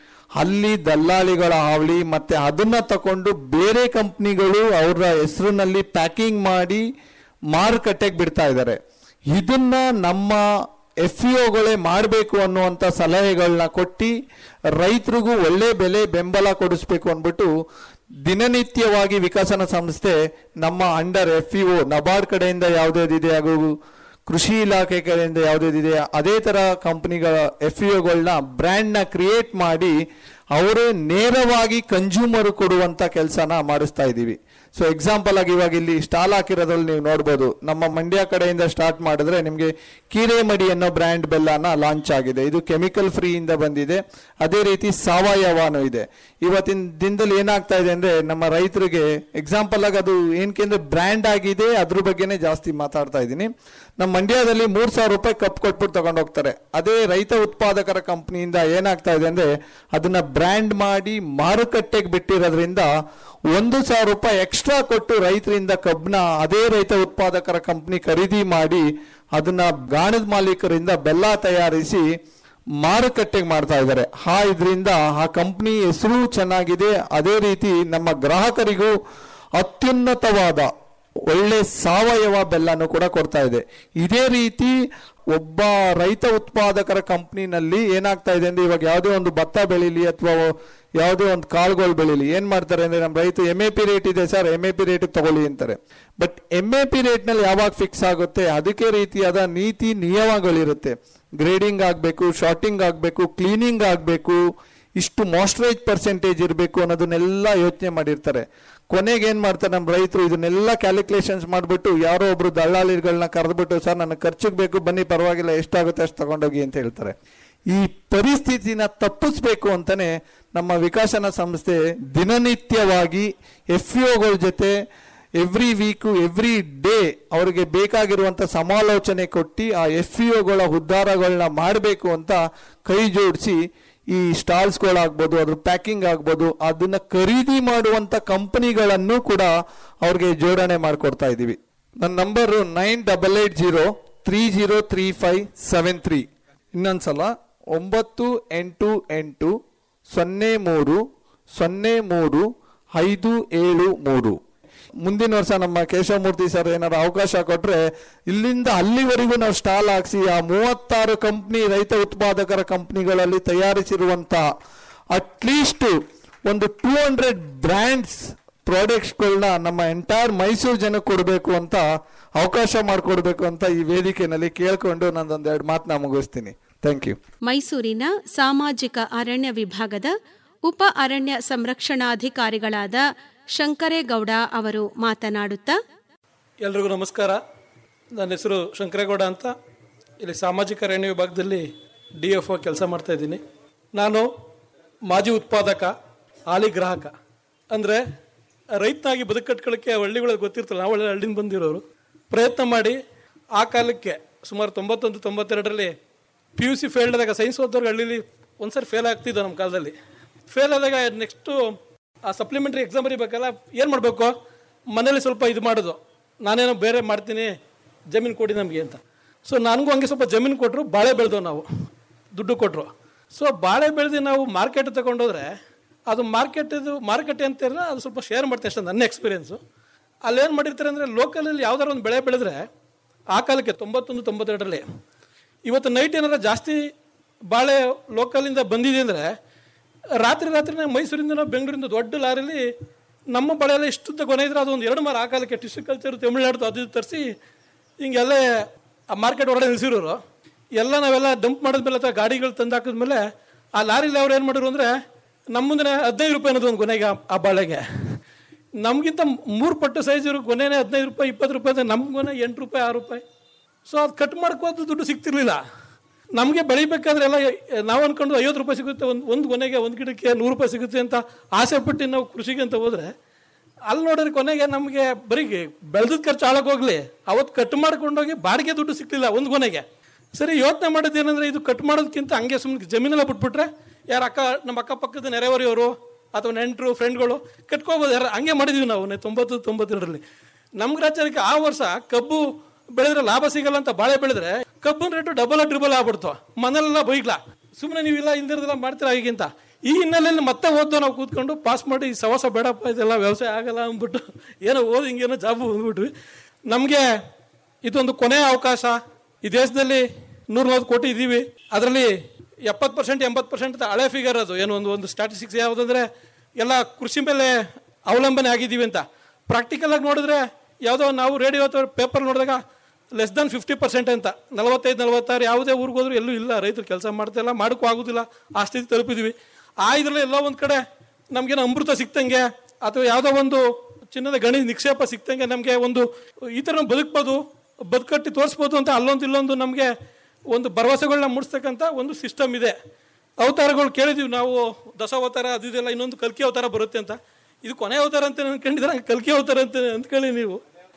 ಅಲ್ಲಿ ದಲ್ಲಾಳಿಗಳ ಹಾವಳಿ ಮತ್ತೆ ಅದನ್ನ ತಕೊಂಡು ಬೇರೆ ಕಂಪ್ನಿಗಳು ಅವರ ಹೆಸರಿನಲ್ಲಿ ಪ್ಯಾಕಿಂಗ್ ಮಾಡಿ ಮಾರುಕಟ್ಟೆಗೆ ಬಿಡ್ತಾ ಇದ್ದಾರೆ ಇದನ್ನ ನಮ್ಮ ಎಫ್ ಒಗಳೇ ಮಾಡಬೇಕು ಅನ್ನುವಂಥ ಸಲಹೆಗಳನ್ನ ಕೊಟ್ಟು ರೈತರಿಗೂ ಒಳ್ಳೆ ಬೆಲೆ ಬೆಂಬಲ ಕೊಡಿಸ್ಬೇಕು ಅಂದ್ಬಿಟ್ಟು ದಿನನಿತ್ಯವಾಗಿ ವಿಕಸನ ಸಂಸ್ಥೆ ನಮ್ಮ ಅಂಡರ್ ಎಫ್ ಇ ನಬಾರ್ಡ್ ಕಡೆಯಿಂದ ಯಾವುದೇದಿದೆ ಹಾಗೂ ಕೃಷಿ ಇಲಾಖೆ ಕಡೆಯಿಂದ ಯಾವುದೇದಿದೆ ಅದೇ ಥರ ಕಂಪ್ನಿಗಳ ಎಫ್ ಇ ಒಗಳನ್ನ ಬ್ರ್ಯಾಂಡ್ನ ಕ್ರಿಯೇಟ್ ಮಾಡಿ ಅವರೇ ನೇರವಾಗಿ ಕನ್ಸ್ಯೂಮರ್ ಕೊಡುವಂಥ ಕೆಲಸನ ಮಾಡಿಸ್ತಾ ಇದ್ದೀವಿ ಸೊ ಎಕ್ಸಾಂಪಲ್ ಆಗಿ ಇವಾಗ ಇಲ್ಲಿ ಸ್ಟಾಲ್ ಹಾಕಿರೋದ್ರಲ್ಲಿ ನೀವು ನೋಡ್ಬೋದು ನಮ್ಮ ಮಂಡ್ಯ ಕಡೆಯಿಂದ ಸ್ಟಾರ್ಟ್ ಮಾಡಿದ್ರೆ ನಿಮಗೆ ಕೀರೆಮಡಿ ಅನ್ನೋ ಬ್ರ್ಯಾಂಡ್ ಬೆಲ್ಲನ ಲಾಂಚ್ ಆಗಿದೆ ಇದು ಕೆಮಿಕಲ್ ಫ್ರೀ ಇಂದ ಬಂದಿದೆ ಅದೇ ರೀತಿ ಸಾವಯವನೂ ಇದೆ ಇವತ್ತಿನ ದಿನದಲ್ಲಿ ಏನಾಗ್ತಾ ಇದೆ ಅಂದ್ರೆ ನಮ್ಮ ರೈತರಿಗೆ ಎಕ್ಸಾಂಪಲ್ ಆಗಿ ಅದು ಏನಕ್ಕೆ ಅಂದ್ರೆ ಬ್ರ್ಯಾಂಡ್ ಆಗಿದೆ ಅದ್ರ ಬಗ್ಗೆನೇ ಜಾಸ್ತಿ ಮಾತಾಡ್ತಾ ಇದ್ದೀನಿ ನಮ್ಮ ಮಂಡ್ಯದಲ್ಲಿ ಮೂರ್ ಸಾವಿರ ರೂಪಾಯಿ ಕಪ್ ಕೊಟ್ಬಿಟ್ಟು ತಗೊಂಡು ಹೋಗ್ತಾರೆ ಅದೇ ರೈತ ಉತ್ಪಾದಕರ ಕಂಪ್ನಿಯಿಂದ ಏನಾಗ್ತಾ ಇದೆ ಅಂದ್ರೆ ಅದನ್ನ ಬ್ರ್ಯಾಂಡ್ ಮಾಡಿ ಮಾರುಕಟ್ಟೆಗೆ ಬಿಟ್ಟಿರೋದ್ರಿಂದ ಒಂದು ಸಾವಿರ ರೂಪಾಯಿ ಎಕ್ಸ್ಟ್ರಾ ಕೊಟ್ಟು ರೈತರಿಂದ ಕಬ್ಬನ ಅದೇ ರೈತ ಉತ್ಪಾದಕರ ಕಂಪ್ನಿ ಖರೀದಿ ಮಾಡಿ ಅದನ್ನ ಗಾಣದ ಮಾಲೀಕರಿಂದ ಬೆಲ್ಲ ತಯಾರಿಸಿ ಮಾರುಕಟ್ಟೆಗೆ ಮಾಡ್ತಾ ಇದ್ದಾರೆ ಆ ಇದರಿಂದ ಆ ಕಂಪ್ನಿ ಹೆಸರು ಚೆನ್ನಾಗಿದೆ ಅದೇ ರೀತಿ ನಮ್ಮ ಗ್ರಾಹಕರಿಗೂ ಅತ್ಯುನ್ನತವಾದ ಒಳ್ಳೆ ಸಾವಯವ ಬೆಲ್ಲನು ಕೂಡ ಕೊಡ್ತಾ ಇದೆ ಇದೇ ರೀತಿ ಒಬ್ಬ ರೈತ ಉತ್ಪಾದಕರ ಕಂಪ್ನಿನಲ್ಲಿ ಏನಾಗ್ತಾ ಇದೆ ಅಂದ್ರೆ ಇವಾಗ ಯಾವುದೇ ಒಂದು ಭತ್ತ ಬೆಳೀಲಿ ಅಥವಾ ಯಾವುದೇ ಒಂದು ಕಾಳುಗಳು ಬೆಳೀಲಿ ಏನ್ ಮಾಡ್ತಾರೆ ಅಂದ್ರೆ ನಮ್ಮ ರೈತ ಎಮ್ ಎ ಪಿ ರೇಟ್ ಇದೆ sir M A P rate ತಗೊಳ್ಳಿ ಅಂತಾರೆ but M A P rate ನಲ್ಲಿ ಯಾವಾಗ ಫಿಕ್ಸ್ ಆಗುತ್ತೆ ಅದಕ್ಕೆ ರೀತಿಯಾದ ನೀತಿ ನಿಯಮಗಳಿರುತ್ತೆ ಗ್ರೇಡಿಂಗ್ ಆಗಬೇಕು ಶಾರ್ಟಿಂಗ್ ಆಗಬೇಕು ಕ್ಲೀನಿಂಗ್ ಆಗಬೇಕು ಇಷ್ಟು ಮಾಯ್ಶ್ಚರೈಸ್ ಪರ್ಸೆಂಟೇಜ್ ಇರಬೇಕು ಅನ್ನೋದನ್ನೆಲ್ಲ ಯೋಚನೆ ಮಾಡಿರ್ತಾರೆ ಕೊನೆಗೆ ಏನ್ ಮಾಡ್ತಾರೆ ನಮ್ಮ ರೈತರು ಇದನ್ನೆಲ್ಲ ಕ್ಯಾಲ್ಕುಲೇಷನ್ಸ್ ಮಾಡಿಬಿಟ್ಟು ಯಾರೋ ಒಬ್ರು ದಳ್ಳಾಳಿಗಳನ್ನ ಕರೆದ್ಬಿಟ್ಟು ಸರ್ ನನಗೆ ಖರ್ಚಿಗೆ ಬೇಕು ಬನ್ನಿ ಪರವಾಗಿಲ್ಲ ಎಷ್ಟಾಗುತ್ತೆ ಅಷ್ಟು ತಗೊಂಡೋಗಿ ಅಂತ ಹೇಳ್ತಾರೆ ಈ ಪರಿಸ್ಥಿತಿನ ತಪ್ಪಿಸ್ಬೇಕು ಅಂತಾನೆ ನಮ್ಮ ವಿಕಾಸನ ಸಂಸ್ಥೆ ದಿನನಿತ್ಯವಾಗಿ ಎಫ್ ಗಳ ಜೊತೆ ಎವ್ರಿ ವೀಕು ಎವ್ರಿ ಡೇ ಅವರಿಗೆ ಬೇಕಾಗಿರುವಂತ ಸಮಾಲೋಚನೆ ಕೊಟ್ಟು ಆ ಎಫ್ ಗಳ ಉದ್ಧಾರಗಳನ್ನ ಮಾಡಬೇಕು ಅಂತ ಕೈ ಜೋಡಿಸಿ ಈ ಸ್ಟಾಲ್ಸ್ಗಳಾಗ್ಬೋದು ಅದ್ರ ಪ್ಯಾಕಿಂಗ್ ಆಗ್ಬೋದು ಅದನ್ನ ಖರೀದಿ ಮಾಡುವಂತ ಕಂಪನಿಗಳನ್ನು ಕೂಡ ಅವ್ರಿಗೆ ಜೋಡಣೆ ಮಾಡಿಕೊಡ್ತಾ ಇದ್ದೀವಿ ನನ್ನ number nine double eight zero three zero three five seven three ಇನ್ನೊಂದ್ಸಲ ಒಂಬತ್ತು ಎಂಟು ಎಂಟು ಸೊನ್ನೆ ಮೂರು ಸೊನ್ನೆ ಮೂರು ಐದು ಏಳು ಮೂರು ಮುಂದಿನ ವರ್ಷ ನಮ್ಮ ಕೇಶವಮೂರ್ತಿ ಸರ್ ಏನಾದ್ರು ಅವಕಾಶ ಕೊಟ್ರೆ ಇಲ್ಲಿಂದ ಅಲ್ಲಿವರೆಗೂ ನಾವು ಸ್ಟಾಲ್ ಹಾಕ್ಸಿ ಆ ಮೂವತ್ತಾರು ಕಂಪ್ನಿ ರೈತ ಉತ್ಪಾದಕರ ಕಂಪ್ನಿಗಳಲ್ಲಿ ತಯಾರಿಸಿರುವಂತ ಅಟ್ಲೀಸ್ಟ್ ಒಂದು ಟೂ ಹಂಡ್ರೆಡ್ ಬ್ರ್ಯಾಂಡ್ಸ್ ಪ್ರಾಡಕ್ಟ್ಸ್ಗಳನ್ನ ನಮ್ಮ ಎಂಟೈರ್ ಮೈಸೂರು ಜನಕ್ಕೆ ಕೊಡಬೇಕು ಅಂತ ಅವಕಾಶ ಮಾಡಿಕೊಡ್ಬೇಕು ಅಂತ ಈ ವೇದಿಕೆಯಲ್ಲಿ ಕೇಳ್ಕೊಂಡು ನಂದೊಂದೆರಡು ಮಾತನ್ನ ಮುಗಿಸ್ತೀನಿ ಥ್ಯಾಂಕ್ ಯು ಮೈಸೂರಿನ ಸಾಮಾಜಿಕ ಅರಣ್ಯ ವಿಭಾಗದ ಉಪ ಅರಣ್ಯ ಸಂರಕ್ಷಣಾಧಿಕಾರಿಗಳಾದ ಶಂಕರೇಗೌಡ ಅವರು ಮಾತನಾಡುತ್ತಾ ಎಲ್ರಿಗೂ ನಮಸ್ಕಾರ ನನ್ನ ಹೆಸರು ಶಂಕರೇಗೌಡ ಅಂತ ಇಲ್ಲಿ ಸಾಮಾಜಿಕ ಅರಣ್ಯ ವಿಭಾಗದಲ್ಲಿ ಡಿ ಎಫ್ ಒ ಕೆಲಸ ಮಾಡ್ತಾ ಇದ್ದೀನಿ ನಾನು ಮಾಜಿ ಉತ್ಪಾದಕ ಹಾಲಿ ಗ್ರಾಹಕ ಅಂದರೆ ರೈತನಾಗಿ ಬದುಕಟ್ಕೊಳ್ಳೋಕ್ಕೆ ಹಳ್ಳಿಗಳಲ್ಲಿ ಗೊತ್ತಿರ್ತಲ್ಲ ನಾವು ಒಳ್ಳೆ ಹಳ್ಳಿಯಿಂದ ಬಂದಿರೋರು ಪ್ರಯತ್ನ ಮಾಡಿ ಆ ಕಾಲಕ್ಕೆ ಸುಮಾರು ತೊಂಬತ್ತೊಂದು ತೊಂಬತ್ತೆರಡರಲ್ಲಿ ಪಿ ಯು ಸಿ ಫೇಲ್ಡ್ ಆದಾಗ ಸೈನ್ಸ್ ಓದೋರ್ಗೆ ಹಳ್ಳಿಲಿ ಒಂದ್ಸರಿ ಫೇಲ್ ಆಗ್ತಿದ್ದ ನಮ್ಮ ಕಾಲದಲ್ಲಿ ಫೇಲ್ ಆದಾಗ ನೆಕ್ಸ್ಟು ಆ ಸಪ್ಲಿಮೆಂಟ್ರಿ ಎಕ್ಸಾಮ್ ಬರೀಬೇಕಲ್ಲ ಏನು ಮಾಡಬೇಕು ಮನೇಲಿ ಸ್ವಲ್ಪ ಇದು ಮಾಡೋದು ನಾನೇನೋ ಬೇರೆ ಮಾಡ್ತೀನಿ ಜಮೀನು ಕೊಡಿ ನಮಗೆ ಅಂತ ಸೊ ನನಗೂ ಹಂಗೆ ಸ್ವಲ್ಪ ಜಮೀನು ಕೊಟ್ಟರು ಬಾಳೆ ಬೆಳೆದವು ನಾವು ದುಡ್ಡು ಕೊಟ್ಟರು ಸೊ ಬಾಳೆ ಬೆಳೆದು ನಾವು ಮಾರ್ಕೆಟ್ ತಗೊಂಡೋದ್ರೆ ಅದು ಮಾರ್ಕೆಟಿದು ಮಾರುಕಟ್ಟೆ ಅಂತ ಇರೋ ಅದು ಸ್ವಲ್ಪ ಶೇರ್ ಮಾಡ್ತೀನಿ ಅಷ್ಟೇ ನನ್ನ ಎಕ್ಸ್ಪೀರಿಯೆನ್ಸು ಅಲ್ಲೇನು ಮಾಡಿರ್ತಾರೆ ಅಂದರೆ ಲೋಕಲಲ್ಲಿ ಯಾವ್ದಾರು ಒಂದು ಬೆಳೆ ಬೆಳೆದ್ರೆ ಆ ಕಾಲಕ್ಕೆ ತೊಂಬತ್ತೊಂದು ತೊಂಬತ್ತೆರಡರಲ್ಲಿ ಇವತ್ತು ನೈಟ್ ಏನಾರ ಜಾಸ್ತಿ ಬಾಳೆ ಲೋಕಲಿಂದ ಬಂದಿದೆ ಅಂದರೆ ರಾತ್ರಿ ರಾತ್ರಿನೇ ಮೈಸೂರಿಂದ ಬೆಂಗಳೂರಿಂದ ದೊಡ್ಡ ಲಾರಿಲಿ ನಮ್ಮ ಬಾಳೆಲ್ಲ ಇಷ್ಟುದ್ದ ಕೊನೆ ಇದ್ರೆ ಅದು ಒಂದು ಎರಡು ಮಾರು ಆ ಕಾಲಕ್ಕೆ ಟಿಶ್ಯೂ ಕಲ್ಚರ್ ತಮಿಳ್ನಾಡು ಅದು ಇದು ತರಿಸಿ ಹಿಂಗೆಲ್ಲೇ ಆ ಮಾರ್ಕೆಟ್ ಹೊರಗಡೆ ನಿಲ್ಸಿರೋರು ಎಲ್ಲ ನಾವೆಲ್ಲ ಡಂಪ್ ಮಾಡಿದ್ಮೇಲೆ ಅಥವಾ ಗಾಡಿಗಳು ತಂದು ಹಾಕಿದ್ಮೇಲೆ ಆ ಲಾರಿಲಿ ಅವ್ರು ಏನು ಮಾಡಿದ್ರು ಅಂದರೆ ನಮ್ಮ ಮುಂದೆ ಹದಿನೈದು ರೂಪಾಯಿ ಅನ್ನೋದು ಒಂದು ಕೊನೆಗೆ ಆ- ಆ ಬಾಳೆಗೆ ನಮಗಿಂತ ಮೂರು ಪಟ್ಟು ಸೈಜ್ ಇರೋ ಕೊನೆನೇ ಹದಿನೈದು ರೂಪಾಯಿ ಇಪ್ಪತ್ತು ರೂಪಾಯಿ ಅಂದ್ರೆ ನಮ್ಮ ಕೊನೆ ಎಂಟು ರೂಪಾಯಿ ಆರು ರೂಪಾಯಿ ಸೊ ಅದು ಕಟ್ ಮಾಡ್ಕೋದು ದುಡ್ಡು ಸಿಗ್ತಿರ್ಲಿಲ್ಲ ನಮಗೆ ಬೆಳಿಬೇಕಾದ್ರೆ ಎಲ್ಲ ನಾವು ಅನ್ಕೊಂಡು ಐವತ್ತು ರೂಪಾಯಿ ಸಿಗುತ್ತೆ ಒಂದು ಒಂದು ಕೊನೆಗೆ ಒಂದು ಗಿಡಕ್ಕೆ ನೂರು ರೂಪಾಯಿ ಸಿಗುತ್ತೆ ಅಂತ ಆಸೆ ಪಟ್ಟು ನಾವು ಕೃಷಿಗೆ ಅಂತ ಹೋದ್ರೆ ಅಲ್ಲಿ ನೋಡಿದ್ರೆ ಕೊನೆಗೆ ನಮಗೆ ಬರೀ ಬೆಳೆದ ಖರ್ಚು ಆಳಕ್ಕೆ ಹೋಗ್ಲಿ ಅವತ್ತು ಕಟ್ ಮಾಡ್ಕೊಂಡೋಗಿ ಬಾಡಿಗೆ ದುಡ್ಡು ಸಿಕ್ಲಿಲ್ಲ ಒಂದು ಕೊನೆಗೆ ಸರಿ ಯೋಚನೆ ಮಾಡೋದು ಏನಂದ್ರೆ ಇದು ಕಟ್ ಮಾಡೋದಕ್ಕಿಂತ ಹಂಗೆ ಸುಮ್ಮನೆ ಜಮೀನೆಲ್ಲ ಬಿಟ್ಬಿಟ್ರೆ ಯಾರು ಅಕ್ಕ ನಮ್ಮ ಅಕ್ಕಪಕ್ಕದ ನೆರೆಹೊರೆಯವರು ಅಥವಾ ನೆಂಟರು ಫ್ರೆಂಡ್ಗಳು ಕಟ್ಕೋಬೋದು ಯಾರು ಹಂಗೆ ಮಾಡಿದ್ವಿ ನಾವು ನೆ- ತೊಂಬತ್ತು ತೊಂಬತ್ತೆರಡರಲ್ಲಿ ನಮ್ಮ ಗ್ರಾಚಾರಕ್ಕೆ ಆ ವರ್ಷ ಕಬ್ಬು ಬೆಳೆದ್ರೆ ಲಾಭ ಸಿಗಲ್ಲ ಅಂತ ಬಾಳೆ ಬೆಳೆದ್ರೆ ಕಬ್ಬಿನ ರೇಟು ಡಬಲ್ ಟ್ರಿಬಲ್ ಆಗ್ಬಿಡ್ತು ಮನೇಲೆಲ್ಲ ಬೈಗ್ಲಾ ಸುಮ್ಮನೆ ನೀವೆಲ್ಲ ಇಲ್ದಿರೋದೆಲ್ಲ ಮಾಡ್ತೀರಾ ಈಗಿಂತ ಈ ಹಿನ್ನೆಲೆಯಲ್ಲಿ ಮತ್ತೆ ಓದೋ ನಾವು ಕೂತ್ಕೊಂಡು ಪಾಸ್ ಮಾಡಿ ಈ ಸವಸ ಬೇಡಪ್ಪ ಇದೆಲ್ಲ ವ್ಯವಸಾಯ ಆಗಲ್ಲ ಅಂದ್ಬಿಟ್ಟು ಏನೋ ಓದಿ ಹಿಂಗೇನೋ ಜಾಬ್ ಬಂದ್ಬಿಟ್ವಿ ನಮಗೆ ಇದೊಂದು ಕೊನೆಯ ಅವಕಾಶ ಈ ದೇಶದಲ್ಲಿ ನೂರ ನಲ್ವತ್ತು ಕೋಟಿ ಇದ್ದೀವಿ ಅದರಲ್ಲಿ ಎಪ್ಪತ್ತು ಪರ್ಸೆಂಟ್ ಎಂಬತ್ತು ಪರ್ಸೆಂಟ್ ಹಳೆ ಫಿಗರ್ ಅದು ಏನು ಒಂದು ಒಂದು ಸ್ಟಾಟಿಸ್ಟಿಕ್ಸ್ ಯಾವುದಂದ್ರೆ ಎಲ್ಲ ಕೃಷಿ ಮೇಲೆ ಅವಲಂಬನೆ ಆಗಿದ್ದೀವಿ ಅಂತ ಪ್ರಾಕ್ಟಿಕಲ್ ಆಗಿ ನೋಡಿದ್ರೆ ಯಾವುದೋ ನಾವು ರೇಡಿಯೋ ಅಥವಾ ಪೇಪರ್ ನೋಡಿದಾಗ ಲೆಸ್ ದನ್ ಫಿಫ್ಟಿ ಪರ್ಸೆಂಟ್ ಅಂತ ನಲವತ್ತೈದು ನಲವತ್ತಾರು ಯಾವುದೇ ಊರಿಗೆ ಹೋದ್ರು ಎಲ್ಲೂ ಇಲ್ಲ ರೈತರು ಕೆಲಸ ಮಾಡ್ತಾ ಇಲ್ಲ ಮಾಡೋಕ್ಕೂ ಆಗೋದಿಲ್ಲ ಆ ಸ್ಥಿತಿ ತಲುಪಿದ್ವಿ ಆ ಇದರಲ್ಲಿ ಎಲ್ಲೋ ಒಂದು ಕಡೆ ನಮಗೇನು ಅಮೃತ ಸಿಕ್ತಂಗೆ ಅಥವಾ ಯಾವುದೋ ಒಂದು ಚಿನ್ನದ ಗಣಿ ನಿಕ್ಷೇಪ ಸಿಕ್ತಂಗೆ ನಮಗೆ ಒಂದು ಈ ಥರ ನಾವು ಬದುಕ್ಬೋದು ಬದುಕಟ್ಟಿ ತೋರಿಸ್ಬೋದು ಅಂತ ಅಲ್ಲೊಂದು ಇಲ್ಲೊಂದು ನಮಗೆ ಒಂದು ಭರವಸೆಗಳನ್ನ ಮೂಡಿಸ್ತಕ್ಕಂಥ ಒಂದು ಸಿಸ್ಟಮ್ ಇದೆ ಅವತಾರಗಳು ಕೇಳಿದೀವಿ ನಾವು ದಶಾವತಾರ ಅದು ಇದೆಲ್ಲ ಇನ್ನೊಂದು ಕಲ್ಕಿ ಅವತಾರ ಬರುತ್ತೆ ಅಂತ ಇದು ಕೊನೆ ಅವತಾರ ಅಂತ ಅನ್ಕೊಂಡಿದ್ರೆ ಹಂಗೆ ಕಲ್ಕಿ ಅವತಾರ ಅಂತ ಅಂದ್ಕೊಳ್ಳಿ ನೀವು